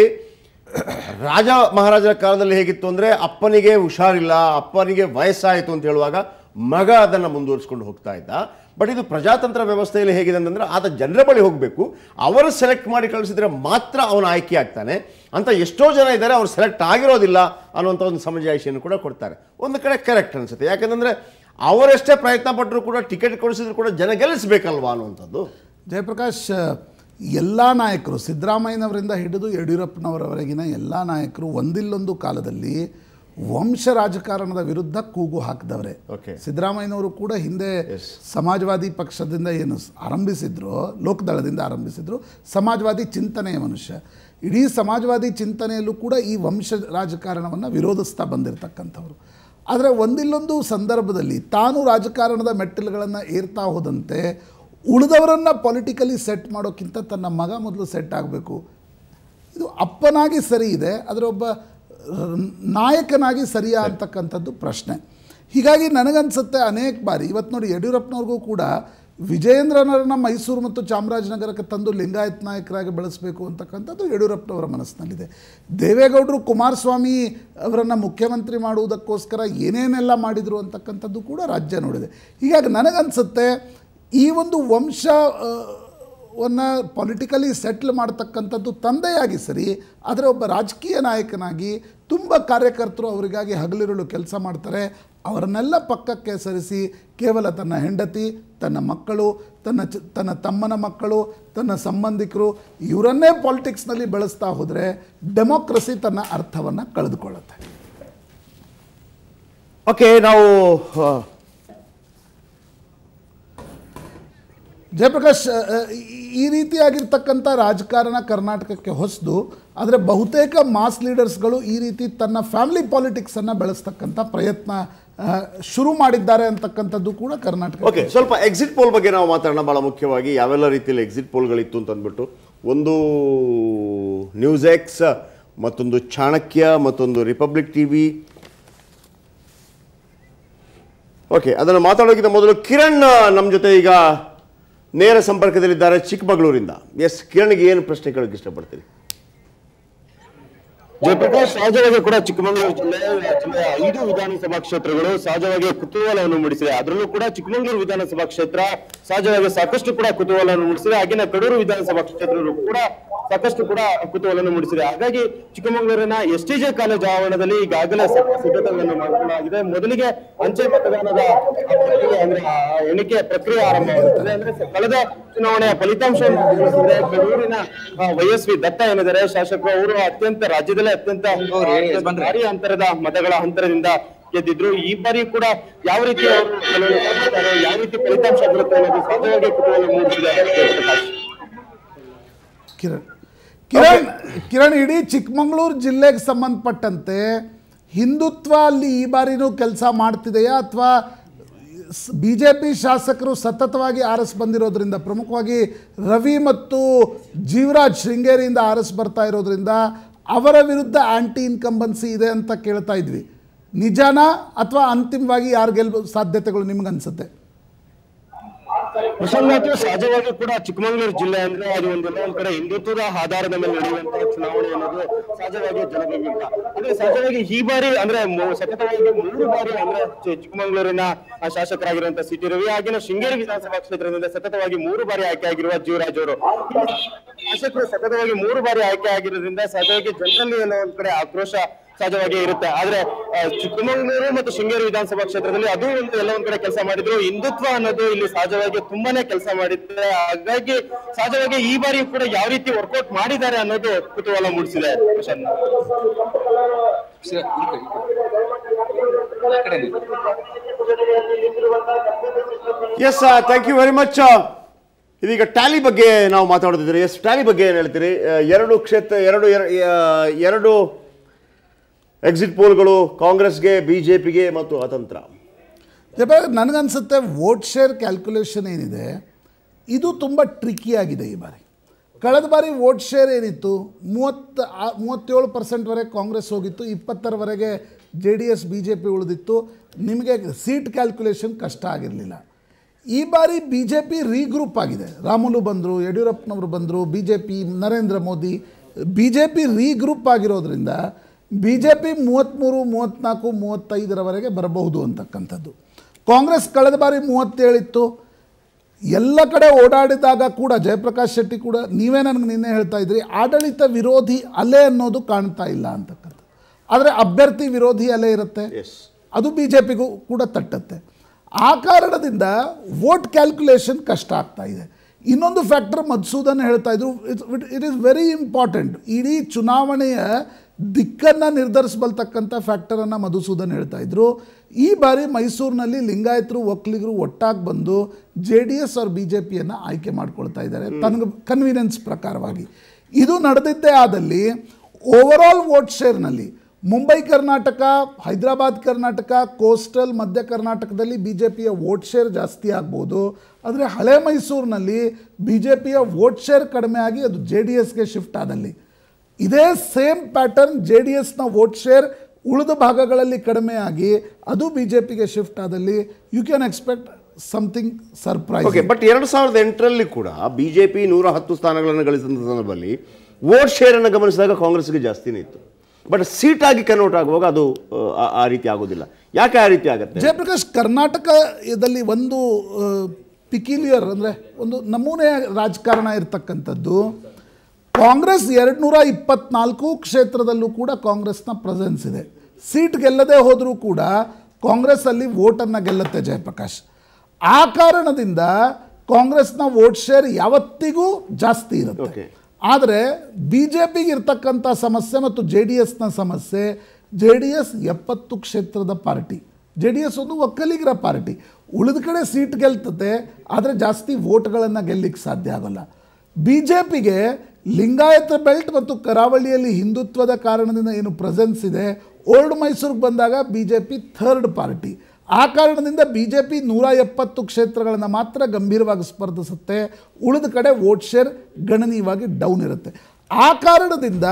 ರಾಜ ಮಹಾರಾಜರ ಕಾಲದಲ್ಲಿ ಹೇಗಿತ್ತು ಅಂದರೆ ಅಪ್ಪನಿಗೆ ಹುಷಾರಿಲ್ಲ ಅಪ್ಪನಿಗೆ ವಯಸ್ಸಾಯಿತು ಅಂತ ಹೇಳುವಾಗ ಮಗ ಅದನ್ನು ಮುಂದುವರಿಸ್ಕೊಂಡು ಹೋಗ್ತಾ ಇದ್ದ ಬಟ್ ಇದು ಪ್ರಜಾತಂತ್ರ ವ್ಯವಸ್ಥೆಯಲ್ಲಿ ಹೇಗಿದೆ ಅಂತಂದ್ರೆ ಆತ ಜನರ ಬಳಿ ಹೋಗಬೇಕು ಅವರು ಸೆಲೆಕ್ಟ್ ಮಾಡಿ ಕಳಿಸಿದ್ರೆ ಮಾತ್ರ ಅವನು ಆಯ್ಕೆ ಆಗ್ತಾನೆ ಅಂತ ಎಷ್ಟೋ ಜನ ಇದ್ದಾರೆ ಅವ್ರು ಸೆಲೆಕ್ಟ್ ಆಗಿರೋದಿಲ್ಲ ಅನ್ನುವಂಥ ಒಂದು ಸಮಜಾಯಿಷಿಯನ್ನು ಕೂಡ ಕೊಡ್ತಾರೆ ಒಂದು ಕಡೆ ಕರೆಕ್ಟ್ ಅನಿಸುತ್ತೆ ಯಾಕಂತಂದ್ರೆ ಅವರೆಷ್ಟೇ ಪ್ರಯತ್ನ ಪಟ್ಟರು ಕೂಡ ಟಿಕೆಟ್ ಕೊಡಿಸಿದ್ರು ಕೂಡ ಜನ ಗೆಲ್ಲಿಸ್ಬೇಕಲ್ವಾ ಅನ್ನುವಂಥದ್ದು ಜಯಪ್ರಕಾಶ್ ಎಲ್ಲ ನಾಯಕರು ಸಿದ್ದರಾಮಯ್ಯನವರಿಂದ ಹಿಡಿದು ಯಡಿಯೂರಪ್ಪನವರವರೆಗಿನ ಎಲ್ಲ ನಾಯಕರು ಒಂದಿಲ್ಲೊಂದು ಕಾಲದಲ್ಲಿ ವಂಶ ರಾಜಕಾರಣದ ವಿರುದ್ಧ ಕೂಗು ಹಾಕಿದವರೆ Okay. ಸಿದ್ದರಾಮಯ್ಯನವರು ಕೂಡ ಹಿಂದೆ ಸಮಾಜವಾದಿ ಪಕ್ಷದಿಂದ ಏನು ಸ್- ಆರಂಭಿಸಿದ್ರು ಲೋಕದಳದಿಂದ ಆರಂಭಿಸಿದ್ರು ಸಮಾಜವಾದಿ ಚಿಂತನೆಯ ಮನುಷ್ಯ ಇಡೀ ಸಮಾಜವಾದಿ ಚಿಂತನೆಯಲ್ಲೂ ಕೂಡ ಈ ವಂಶ ರಾಜಕಾರಣವನ್ನು ವಿರೋಧಿಸ್ತಾ ಬಂದಿರತಕ್ಕಂಥವ್ರು ಆದರೆ ಒಂದಿಲ್ಲೊಂದು ಸಂದರ್ಭದಲ್ಲಿ ತಾನು ರಾಜಕಾರಣದ ಮೆಟ್ಟಿಲುಗಳನ್ನು ಏರ್ತಾ ಹೋದಂತೆ ಉಳಿದವರನ್ನು ಪೊಲಿಟಿಕಲಿ ಸೆಟ್ ಮಾಡೋಕ್ಕಿಂತ ತನ್ನ ಮಗ ಮೊದಲು ಸೆಟ್ ಆಗಬೇಕು ಇದು ಅಪ್ಪನಾಗಿ ಸರಿ ಇದೆ ಆದರೆ ಒಬ್ಬ ರ- ನಾಯಕನಾಗಿ ಸರಿಯಾ ಅಂತಕ್ಕಂಥದ್ದು ಪ್ರಶ್ನೆ ಹೀಗಾಗಿ ನನಗನ್ಸುತ್ತೆ ಅನೇಕ ಬಾರಿ ಇವತ್ತು ನೋಡಿ ಯಡಿಯೂರಪ್ಪನವ್ರಿಗೂ ಕೂಡ ವಿಜಯೇಂದ್ರನವರನ್ನ ಮೈಸೂರು ಮತ್ತು ಚಾಮರಾಜನಗರಕ್ಕೆ ತಂದು ಲಿಂಗಾಯತ್ ನಾಯಕರಾಗಿ ಬೆಳೆಸಬೇಕು ಅಂತಕ್ಕಂಥದ್ದು ಯಡಿಯೂರಪ್ಪನವರ ಮನಸ್ಸಿನಲ್ಲಿದೆ ದೇವೇಗೌಡರು ಕುಮಾರಸ್ವಾಮಿ ಅವರನ್ನು ಮುಖ್ಯಮಂತ್ರಿ ಮಾಡುವುದಕ್ಕೋಸ್ಕರ ಏನೇನೆಲ್ಲ ಮಾಡಿದರು ಅಂತಕ್ಕಂಥದ್ದು ಕೂಡ ರಾಜ್ಯ ನೋಡಿದೆ ಹೀಗಾಗಿ ನನಗನ್ಸುತ್ತೆ ಈ ಒಂದು ವಂಶ ಆ, ವನ್ನ ಪೊಲಿಟಿಕಲಿ ಸೆಟ್ಲ್ ಮಾಡ್ತಕ್ಕಂಥದ್ದು ತಂದೆಯಾಗಿ ಸರಿ ಆದರೆ ಒಬ್ಬ ರಾಜಕೀಯ ನಾಯಕನಾಗಿ ತುಂಬ ಕಾರ್ಯಕರ್ತರು ಅವರಿಗಾಗಿ ಹಗಲಿರುಳು ಕೆಲಸ ಮಾಡ್ತಾರೆ ಅವರನ್ನೆಲ್ಲ ಪಕ್ಕಕ್ಕೆ ಸರಿಸಿ ಕೇವಲ ತನ್ನ ಹೆಂಡತಿ ತನ್ನ ಮಕ್ಕಳು ತನ್ನ ಚ ತನ್ನ ತಮ್ಮನ ಮಕ್ಕಳು ತನ್ನ ಸಂಬಂಧಿಕರು ಇವರನ್ನೇ ಪಾಲಿಟಿಕ್ಸ್ನಲ್ಲಿ ಬೆಳೆಸ್ತಾ ಹೋದರೆ ಡೆಮೋಕ್ರಸಿ ತನ್ನ ಅರ್ಥವನ್ನು ಕಳೆದುಕೊಳ್ಳುತ್ತೆ ಓಕೆ ನಾವು ಆ, ಜಯಪ್ರಕಾಶ್ ಅ, ಅ, ಈ- ಈ ರೀತಿಯಾಗಿರ್ತಕ್ಕಂಥ ರಾಜಕಾರಣ ಕರ್ನಾಟಕಕ್ಕೆ ಹೊಸದು ಆದರೆ ಬಹುತೇಕ ಮಾಸ್ ಲೀಡರ್ಸ್ಗಳು ಈ ರೀತಿ ತನ್ನ ಫ್ಯಾಮಿಲಿ ಪಾಲಿಟಿಕ್ಸನ್ನು ಬೆಳೆಸ್ತಕ್ಕಂಥ ಪ್ರಯತ್ನ ಅ, ಶುರು ಮಾಡಿದ್ದಾರೆ ಅಂತಕ್ಕಂಥದ್ದು ಕೂಡ ಕರ್ನಾಟಕ ಓಕೆ ಸ್ವಲ್ಪ ಎಕ್ಸಿಟ್ ಪೋಲ್ ಬಗ್ಗೆ ನಾವು ಮಾತಾಡೋಣ ಭಾಳ ಮುಖ್ಯವಾಗಿ ಯಾವೆಲ್ಲ ರೀತಿಯಲ್ಲಿ ಎಕ್ಸಿಟ್ ಪೋಲ್ಗಳಿತ್ತು ಅಂತ ಅಂದ್ಬಿಟ್ಟು ಒಂದು ನ್ಯೂಸ್ ಎಕ್ಸ್ ಮತ್ತೊಂದು ಚಾಣಕ್ಯ ಮತ್ತೊಂದು ರಿಪಬ್ಲಿಕ್ ಟಿವಿ ಓಕೆ ಅದನ್ನು ಮಾತಾಡೋಕ್ಕಿಂತ ಮೊದಲು ಕಿರಣ್ ನಮ್ಮ ಜೊತೆ ಈಗ ನೇರ ಸಂಪರ್ಕದಲ್ಲಿದ್ದಾರೆ ಚಿಕ್ಕಮಗಳೂರಿಂದ ಎಸ್ ಕಿರಣ್ಗೆ ಏನು ಪ್ರಶ್ನೆ ಕೇಳೋಕೆ ಇಷ್ಟಪಡ್ತೀರಿ ಜಯಪ್ರಕಾಶ್ ಸಹಜವಾಗಿ ಕೂಡ ಚಿಕ್ಕಮಗಳೂರು ಜಿಲ್ಲೆಯ ಜಿಲ್ಲೆಯ ಐದು ವಿಧಾನಸಭಾ ಕ್ಷೇತ್ರಗಳು ಸಹಜವಾಗಿ ಕುತೂಹಲವನ್ನು ಮೂಡಿಸಿದೆ ಅದರಲ್ಲೂ ಕೂಡ ಚಿಕ್ಕಮಗಳೂರು ವಿಧಾನಸಭಾ ಕ್ಷೇತ್ರ ಸಹಜವಾಗಿ ಸಾಕಷ್ಟು ಕೂಡ ಕುತೂಹಲವನ್ನು ಮೂಡಿಸಿದೆ ಹಾಗೆಯೇ ಕಡೂರು ವಿಧಾನಸಭಾ ಕ್ಷೇತ್ರಗಳು ಕೂಡ ಸಾಕಷ್ಟು ಕೂಡ ಕುತೂಹಲವನ್ನು ಮೂಡಿಸಿದೆ ಹಾಗಾಗಿ ಚಿಕ್ಕಮಗಳೂರಿನ ಎಸ್ ಟಿ ಜೆ ಕಾಲೇಜು ಆವರಣದಲ್ಲಿ ಈಗಾಗಲೇ ಸಾಕಷ್ಟು ಸಿದ್ಧತೆಗಳನ್ನು ಮಾಡಿಕೊಳ್ಳಲಾಗಿದೆ ಮೊದಲಿಗೆ ಅಂಚೆ ಮತದಾನದ ಆ ಪ್ರಕ್ರಿಯೆ ಅಂದ್ರೆ ಆ ಎಣಿಕೆ ಪ್ರಕ್ರಿಯೆ ಆರಂಭವಾಗುತ್ತದೆ ಅಂದ್ರೆ ಕಳೆದ ಚುನಾವಣೆಯ ಫಲಿತಾಂಶವನ್ನು ಗಮನಿಸಿದ್ರೆ ಕಡೂರಿನ ಆ, ವೈಎಸ್ವಿ ದತ್ತ ಏನಿದ್ದಾರೆ ಶಾಸಕರು ಅವರು ಅತ್ಯಂತ ರಾಜ್ಯದಲ್ಲೇ ಅತ್ಯಂತ ಭಾರಿ ಅಂತರದ ಮತಗಳ ಅಂತರದಿಂದ ಗೆದ್ದಿದ್ರು ಈ ಬಾರಿ ಕೂಡ ಯಾವ ರೀತಿ ಅವರು ಗೆಲುವನ್ನು ಸಾಧಿಸ್ತಾರೆ, ಯಾವ ರೀತಿ ಫಲಿತಾಂಶ ಬರುತ್ತೆ ಅನ್ನೋದು ಸಹಜವಾಗಿ ಕುತೂಹಲ ಮೂಡಿಸಿದೆ ಜಯಪ್ರಕಾಶ್ ಕಿರಣ್ ಕಿರಣ್ ಕಿರಣ್ ಇಡೀ ಚಿಕ್ಕಮಗಳೂರು ಜಿಲ್ಲೆಗೆ ಸಂಬಂಧಪಟ್ಟಂತೆ ಹಿಂದುತ್ವ ಅಲ್ಲಿ ಈ ಬಾರಿನೂ ಕೆಲಸ ಮಾಡ್ತಿದೆಯಾ ಅಥವಾ ಬಿ ಜೆ ಪಿ ಶಾಸಕರು ಸತತವಾಗಿ ಆರಿಸ್ ಬಂದಿರೋದ್ರಿಂದ ಪ್ರಮುಖವಾಗಿ ರವಿ ಮತ್ತು ಜೀವರಾಜ್ ಶೃಂಗೇರಿಯಿಂದ ಆರಿಸ್ ಬರ್ತಾ ಇರೋದ್ರಿಂದ ಅವರ ವಿರುದ್ಧ ಆಂಟಿ ಇನ್ಕಂಬನ್ಸಿ ಇದೆ ಅಂತ ಕೇಳ್ತಾ ಇದ್ವಿ ನಿಜಾನಾ ಅಥವಾ ಅಂತಿಮವಾಗಿ ಯಾರು ಗೆಲ್ಬೋದು ಸಾಧ್ಯತೆಗಳು ನಿಮ್ಗನ್ಸುತ್ತೆ ಪ್ರಸಂಗಾತು ಸಹಜವಾಗಿ ಕೂಡ ಚಿಕ್ಕಮಗಳೂರು ಜಿಲ್ಲೆ ಅಂದ್ರೆ ಅದು ಒಂದು ಒಂದ್ ಕಡೆ ಹಿಂದುತ್ವದ ಆಧಾರದ ಮೇಲೆ ನಡೆಯುವಂತಹ ಚುನಾವಣೆ ಅನ್ನೋದು ಸಹಜವಾಗಿ ಜನಬೆಂಬಲಿತ ಅಂದ್ರೆ ಸಹಜವಾಗಿ ಈ ಬಾರಿ ಅಂದ್ರೆ ಮೂ- ಸತತವಾಗಿ ಮೂರು ಬಾರಿ ಅಂದ್ರೆ ಚಿ- ಚಿಕ್ಕಮಗಳೂರಿನ ಆ ಶಾಸಕರಾಗಿರುವಂತಹ ಸಿ ಟಿ ರವಿ ಹಾಗೆಯೇ ಶೃಂಗೇರಿ ವಿಧಾನಸಭಾ ಕ್ಷೇತ್ರದಿಂದ ಸತತವಾಗಿ ಮೂರು ಬಾರಿ ಆಯ್ಕೆಯಾಗಿರುವ ಜೀವರಾಜ್ ಅವರು ಶಾಸಕರು ಸತತವಾಗಿ ಮೂರು ಬಾರಿ ಆಯ್ಕೆ ಆಗಿರೋದ್ರಿಂದ ಸಹಜವಾಗಿ ಜನರಲ್ಲಿ ಏನೋ ಒಂದ್ ಕಡೆ ಆಕ್ರೋಶ ಸಹಜವಾಗಿ ಇರುತ್ತೆ ಆದ್ರೆ ಆ, ಚಿಕ್ಕಮಗಳೂರು ಮತ್ತು ಶೃಂಗೇರಿ ವಿಧಾನಸಭಾ ಕ್ಷೇತ್ರದಲ್ಲಿ ಅದು ಒಂದು ಎಲ್ಲ ಒಂದ್ ಕಡೆ ಕೆಲಸ ಮಾಡಿದ್ರು ಹಿಂದುತ್ವ ಅನ್ನೋದು ಇಲ್ಲಿ ಸಹಜವಾಗಿ ತುಂಬಾನೇ ಕೆಲಸ ಮಾಡಿದ್ರೆ ಹಾಗಾಗಿ ಸಹಜವಾಗಿ ಈ ಬಾರಿ ಕೂಡ ಯಾವ ರೀತಿ ವರ್ಕೌಟ್ ಮಾಡಿದ್ದಾರೆ ಅನ್ನೋದು ಕುತೂಹಲ ಮೂಡಿಸಿದೆ Prashanth S thank you very much ಇದೀಗ ಟ್ಯಾಲಿ ಬಗ್ಗೆ ನಾವು ಮಾತಾಡ್ತಿದ್ದೀರಿ ಎಸ್ ಟ್ಯಾಲಿ ಬಗ್ಗೆ ಏನು ಹೇಳ್ತೀರಿ ಆ, ಎರಡು ಕ್ಷೇತ್ರ ಎರಡು ಎರ- ಆ, ಎರಡು ಎಕ್ಸಿಟ್ ಪೋಲ್ಗಳು ಕಾಂಗ್ರೆಸ್ಗೆ ಬಿ ಜೆ ಪಿಗೆ ಮತ್ತು ಅತಂತ್ರ ಜಪ ನನಗನ್ಸುತ್ತೆ ವೋಟ್ ಶೇರ್ ಕ್ಯಾಲ್ಕುಲೇಷನ್ ಏನಿದೆ ಇದು ತುಂಬ ಟ್ರಿಕ್ಕಿ ಆಗಿದೆ ಈ ಬಾರಿ ಕಳೆದ ಬಾರಿ ವೋಟ್ ಶೇರ್ ಏನಿತ್ತು ಮೂವತ್ತು ಆ- ಮೂವತ್ತೇಳು ಪರ್ಸೆಂಟ್ವರೆಗೆ ಕಾಂಗ್ರೆಸ್ ಹೋಗಿತ್ತು ಇಪ್ಪತ್ತರವರೆಗೆ J D S B J P ಉಳಿದಿತ್ತು ನಿಮಗೆ ಸೀಟ್ ಕ್ಯಾಲ್ಕುಲೇಷನ್ ಕಷ್ಟ ಆಗಿರಲಿಲ್ಲ ಈ ಬಾರಿ ಬಿ ಜೆ ಪಿ ರೀಗ್ರೂಪ್ ಆಗಿದೆ ರಾಮುಲು ಬಂದರು ಯಡಿಯೂರಪ್ಪನವರು ಬಂದರು B J P Narendra Modi B J P regroup ಆಗಿರೋದ್ರಿಂದ ಬಿ ಜೆ ಪಿ ಮೂವತ್ತ್ಮೂರು ಮೂವತ್ತ್ನಾಲ್ಕು ಮೂವತ್ತೈದರವರೆಗೆ ಬರಬಹುದು ಅಂತಕ್ಕಂಥದ್ದು ಕಾಂಗ್ರೆಸ್ ಕಳೆದ ಬಾರಿ ಮೂವತ್ತೇಳಿತ್ತು ಎಲ್ಲ ಕಡೆ ಓಡಾಡಿದಾಗ ಕೂಡ ಜಯಪ್ರಕಾಶ್ ಶೆಟ್ಟಿ ಕೂಡ ನೀವೇ ನನಗೆ ನಿನ್ನೆ ಹೇಳ್ತಾ ಇದ್ರಿ ಆಡಳಿತ ವಿರೋಧಿ ಅಲೆ ಅನ್ನೋದು ಕಾಣ್ತಾ ಇಲ್ಲ ಅಂತಕ್ಕಂಥದ್ದು ಆದರೆ ಅಭ್ಯರ್ಥಿ ವಿರೋಧಿ ಅಲೆ ಇರುತ್ತೆ ಅದು ಬಿ ಜೆ ಪಿಗೂ ಕೂಡ ತಟ್ಟತ್ತೆ ಆ ಕಾರಣದಿಂದ ವೋಟ್ ಕ್ಯಾಲ್ಕುಲೇಷನ್ ಕಷ್ಟ ಆಗ್ತಾ ಇದೆ ಇನ್ನೊಂದು ಫ್ಯಾಕ್ಟರ್ ಮಧುಸೂದನ್ ಹೇಳ್ತಾ ಇದ್ರು ಇಟ್ ಈಸ್ ವೆರಿ ಇಂಪಾರ್ಟೆಂಟ್ ಇಡೀ ಚುನಾವಣೆಯ ದಿಕ್ಕನ್ನು ನಿರ್ಧರಿಸಬಲ್ತಕ್ಕಂಥ ಫ್ಯಾಕ್ಟರನ್ನು ಮಧುಸೂದನ್ ಹೇಳ್ತಾ ಇದ್ರು ಈ ಬಾರಿ ಮೈಸೂರಿನಲ್ಲಿ ಲಿಂಗಾಯತರು ಒಕ್ಕಲಿಗರು ಒಟ್ಟಾಗಿ ಬಂದು ಜೆ ಡಿ ಎಸ್ ಅವ್ರ ಬಿ ಜೆ ಪಿಯನ್ನು ಆಯ್ಕೆ ಮಾಡ್ಕೊಳ್ತಾ ಇದ್ದಾರೆ ತನಗೆ ಕನ್ವೀನಿಯನ್ಸ್ ಪ್ರಕಾರವಾಗಿ ಇದು ನಡೆದಿದ್ದೇ ಆದಲ್ಲಿ ಓವರಾಲ್ ವೋಟ್ ಶೇರ್ನಲ್ಲಿ ಮುಂಬೈ ಕರ್ನಾಟಕ ಹೈದರಾಬಾದ್ ಕರ್ನಾಟಕ ಕೋಸ್ಟಲ್ ಮಧ್ಯ ಕರ್ನಾಟಕದಲ್ಲಿ ಬಿ ಜೆ ಪಿಯ ವೋಟ್ ಶೇರ್ ಜಾಸ್ತಿ ಆಗ್ಬೋದು ಆದರೆ ಹಳೆ ಮೈಸೂರಿನಲ್ಲಿ ಬಿ ಜೆ ಪಿಯ ವೋಟ್ ಶೇರ್ ಕಡಿಮೆ ಆಗಿ ಅದು ಜೆ ಡಿ ಎಸ್ಗೆ ಶಿಫ್ಟ್ ಆದಲ್ಲಿ ಇದೇ ಸೇಮ್ ಪ್ಯಾಟರ್ನ್ ಜೆ ಡಿ ಎಸ್ನ ವೋಟ್ ಶೇರ್ ಉಳಿದ ಭಾಗಗಳಲ್ಲಿ ಕಡಿಮೆ ಆಗಿ ಅದು ಬಿ ಜೆ ಪಿಗೆ ಶಿಫ್ಟ್ ಆದಲ್ಲಿ you can expect something surprise okay but ಎರಡು ಸಾವಿರದ ಎಂಟರಲ್ಲಿ ಕೂಡ ಬಿ ಜೆ ಪಿ ನೂರ ಹತ್ತು ಸ್ಥಾನಗಳನ್ನು ಗಳಿಸಿದ ಸಂದರ್ಭದಲ್ಲಿ ವೋಟ್ ಶೇರನ್ನು ಗಮನಿಸಿದಾಗ ಕಾಂಗ್ರೆಸ್ಗೆ ಜಾಸ್ತಿನೇ ಇತ್ತು ಬಟ್ ಸೀಟಾಗಿ ಕನ್ವರ್ಟ್ ಆಗುವಾಗ ಅದು ಆ, ಆ ರೀತಿ ಆಗೋದಿಲ್ಲ ಯಾಕೆ ಆ ರೀತಿ ಆಗುತ್ತೆ ಜಯಪ್ರಕಾಶ್ ಕರ್ನಾಟಕದಲ್ಲಿ ಒಂದು ಪಿಕಿಲಿಯರ್ ಅಂದರೆ ಒಂದು ನಮೂನೆಯ ರಾಜಕಾರಣ ಇರತಕ್ಕಂಥದ್ದು ಕಾಂಗ್ರೆಸ್ ಎರಡು ನೂರ ಇಪ್ಪತ್ನಾಲ್ಕು ಕ್ಷೇತ್ರದಲ್ಲೂ ಕೂಡ ಕಾಂಗ್ರೆಸ್ನ ಪ್ರೆಸೆನ್ಸ್ ಇದೆ ಸೀಟ್ ಗೆಲ್ಲದೆ ಹೋದರೂ ಕೂಡ ಕಾಂಗ್ರೆಸ್ ಅಲ್ಲಿ ವೋಟನ್ನು ಗೆಲ್ಲುತ್ತೆ ಜಯಪ್ರಕಾಶ್ ಆ ಕಾರಣದಿಂದ ಕಾಂಗ್ರೆಸ್ನ ವೋಟ್ ಶೇರ್ ಯಾವತ್ತಿಗೂ ಜಾಸ್ತಿ ಇರುತ್ತೆ Okay. ಆದರೆ ಬಿ ಜೆ ಪಿಗೆ ಇರ್ತಕ್ಕಂಥ ಸಮಸ್ಯೆ ಮತ್ತು ಜೆ ಡಿ ಎಸ್ನ ಸಮಸ್ಯೆ ಜೆ ಡಿ ಎಸ್ ಎಪ್ಪತ್ತು ಕ್ಷೇತ್ರದ ಪಾರ್ಟಿ ಜೆ ಡಿ ಎಸ್ ಒಂದು ಒಕ್ಕಲಿಗರ ಪಾರ್ಟಿ ಉಳಿದ ಕಡೆ ಸೀಟ್ ಗೆಲ್ತತೆ ಆದರೆ ಜಾಸ್ತಿ ವೋಟ್ಗಳನ್ನು ಗೆಲ್ಲಿಕ್ಕೆ ಸಾಧ್ಯ ಆಗೋಲ್ಲ ಬಿ ಜೆ ಪಿಗೆ ಲಿಂಗಾಯತ ಬೆಲ್ಟ್ ಮತ್ತು ಕರಾವಳಿಯಲ್ಲಿ ಹಿಂದುತ್ವದ ಕಾರಣದಿಂದ ಏನು ಪ್ರೆಸೆನ್ಸ್ ಇದೆ ಓಲ್ಡ್ ಮೈಸೂರಿಗೆ ಬಂದಾಗ B J P third party ಆ ಕಾರಣದಿಂದ ಬಿ ಜೆ ಪಿ ನೂರ ಎಪ್ಪತ್ತು ಕ್ಷೇತ್ರಗಳನ್ನು ಮಾತ್ರ ಗಂಭೀರವಾಗಿ ಸ್ಪರ್ಧಿಸುತ್ತೆ ಉಳಿದ ಕಡೆ ವೋಟ್ ಶೇರ್ ಗಣನೀಯವಾಗಿ ಡೌನ್ ಇರುತ್ತೆ ಆ ಕಾರಣದಿಂದ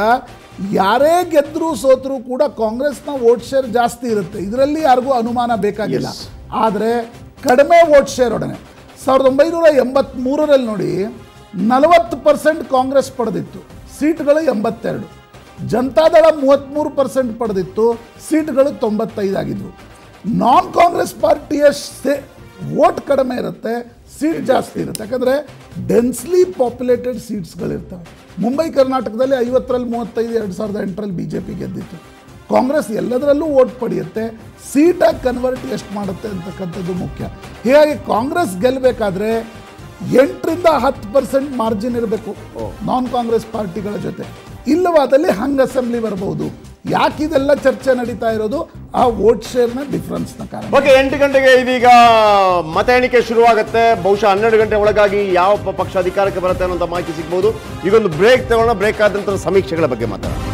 ಯಾರೇ ಗೆದ್ದರೂ ಸೋತರೂ ಕೂಡ ಕಾಂಗ್ರೆಸ್ನ ವೋಟ್ ಶೇರ್ ಜಾಸ್ತಿ ಇರುತ್ತೆ ಇದರಲ್ಲಿ ಯಾರಿಗೂ ಅನುಮಾನ ಬೇಕಾಗಿಲ್ಲ ಆದರೆ ಕಡಿಮೆ ವೋಟ್ ಶೇರ್ ಒಡನೆ ಸಾವಿರದ ಒಂಬೈನೂರ ಎಂಬತ್ತ್ಮೂರರಲ್ಲಿ ನೋಡಿ ನಲವತ್ತು ಪರ್ಸೆಂಟ್ ಕಾಂಗ್ರೆಸ್ ಪಡೆದಿತ್ತು ಸೀಟ್ಗಳು ಎಂಬತ್ತೆರಡು ಜನತಾದಳ ಮೂವತ್ತ್ಮೂರು ಪರ್ಸೆಂಟ್ ಪಡೆದಿತ್ತು ಸೀಟ್ಗಳು ತೊಂಬತ್ತೈದು ಆಗಿದ್ವು ನಾನ್ ಕಾಂಗ್ರೆಸ್ ಪಾರ್ಟಿಯ ಸೇ ವೋಟ್ ಕಡಿಮೆ ಇರುತ್ತೆ ಸೀಟ್ ಜಾಸ್ತಿ ಇರುತ್ತೆ ಯಾಕಂದರೆ ಡೆನ್ಸ್ಲಿ ಪಾಪ್ಯುಲೇಟೆಡ್ ಸೀಟ್ಸ್ಗಳಿರ್ತವೆ ಮುಂಬೈ ಕರ್ನಾಟಕದಲ್ಲಿ ಐವತ್ತರಲ್ಲಿ ಮೂವತ್ತೈದು ಎರಡು ಸಾವಿರದ ಎಂಟರಲ್ಲಿ ಬಿ ಜೆ ಪಿ ಗೆದ್ದಿತ್ತು ಕಾಂಗ್ರೆಸ್ ಎಲ್ಲದರಲ್ಲೂ ವೋಟ್ ಪಡೆಯುತ್ತೆ ಸೀಟಾಗಿ ಕನ್ವರ್ಟ್ ಎಷ್ಟು ಮಾಡುತ್ತೆ ಅಂತಕ್ಕಂಥದ್ದು ಮುಖ್ಯ ಹೀಗಾಗಿ ಕಾಂಗ್ರೆಸ್ ಗೆಲ್ಲಬೇಕಾದ್ರೆ ಎಂಟರಿಂದ ಹತ್ತು ಪರ್ಸೆಂಟ್ ಮಾರ್ಜಿನ್ ಇರಬೇಕು ನಾನ್ ಕಾಂಗ್ರೆಸ್ ಪಾರ್ಟಿಗಳ ಜೊತೆ ಇಲ್ಲವಾದಲ್ಲಿ ಹಂಗ್ ಅಸೆಂಬ್ಲಿ ಬರಬಹುದು ಯಾಕೆ ಇದೆಲ್ಲ ಚರ್ಚೆ ನಡೀತಾ ಇರೋದು ಆ ವೋಟ್ ಶೇರ್ನ ಡಿಫ್ರೆನ್ಸ್ನ ಕಾರಣ ಓಕೆ ಎಂಟು ಗಂಟೆಗೆ ಇದೀಗ ಮತ ಎಣಿಕೆ ಶುರುವಾಗುತ್ತೆ ಬಹುಶಃ ಹನ್ನೆರಡು ಗಂಟೆ ಒಳಗಾಗಿ ಯಾವ ಪ- ಪಕ್ಷ ಅಧಿಕಾರಕ್ಕೆ ಬರುತ್ತೆ ಅನ್ನೋಂಥ ಮಾಹಿತಿ ಸಿಗ್ಬೋದು ಈಗೊಂದು ಬ್ರೇಕ್ ತಗೊಳ್ಳೋಣ ಬ್ರೇಕ್ ಆದ ನಂತರ ಸಮೀಕ್ಷೆಗಳ ಬಗ್ಗೆ ಮಾತಾಡೋಣ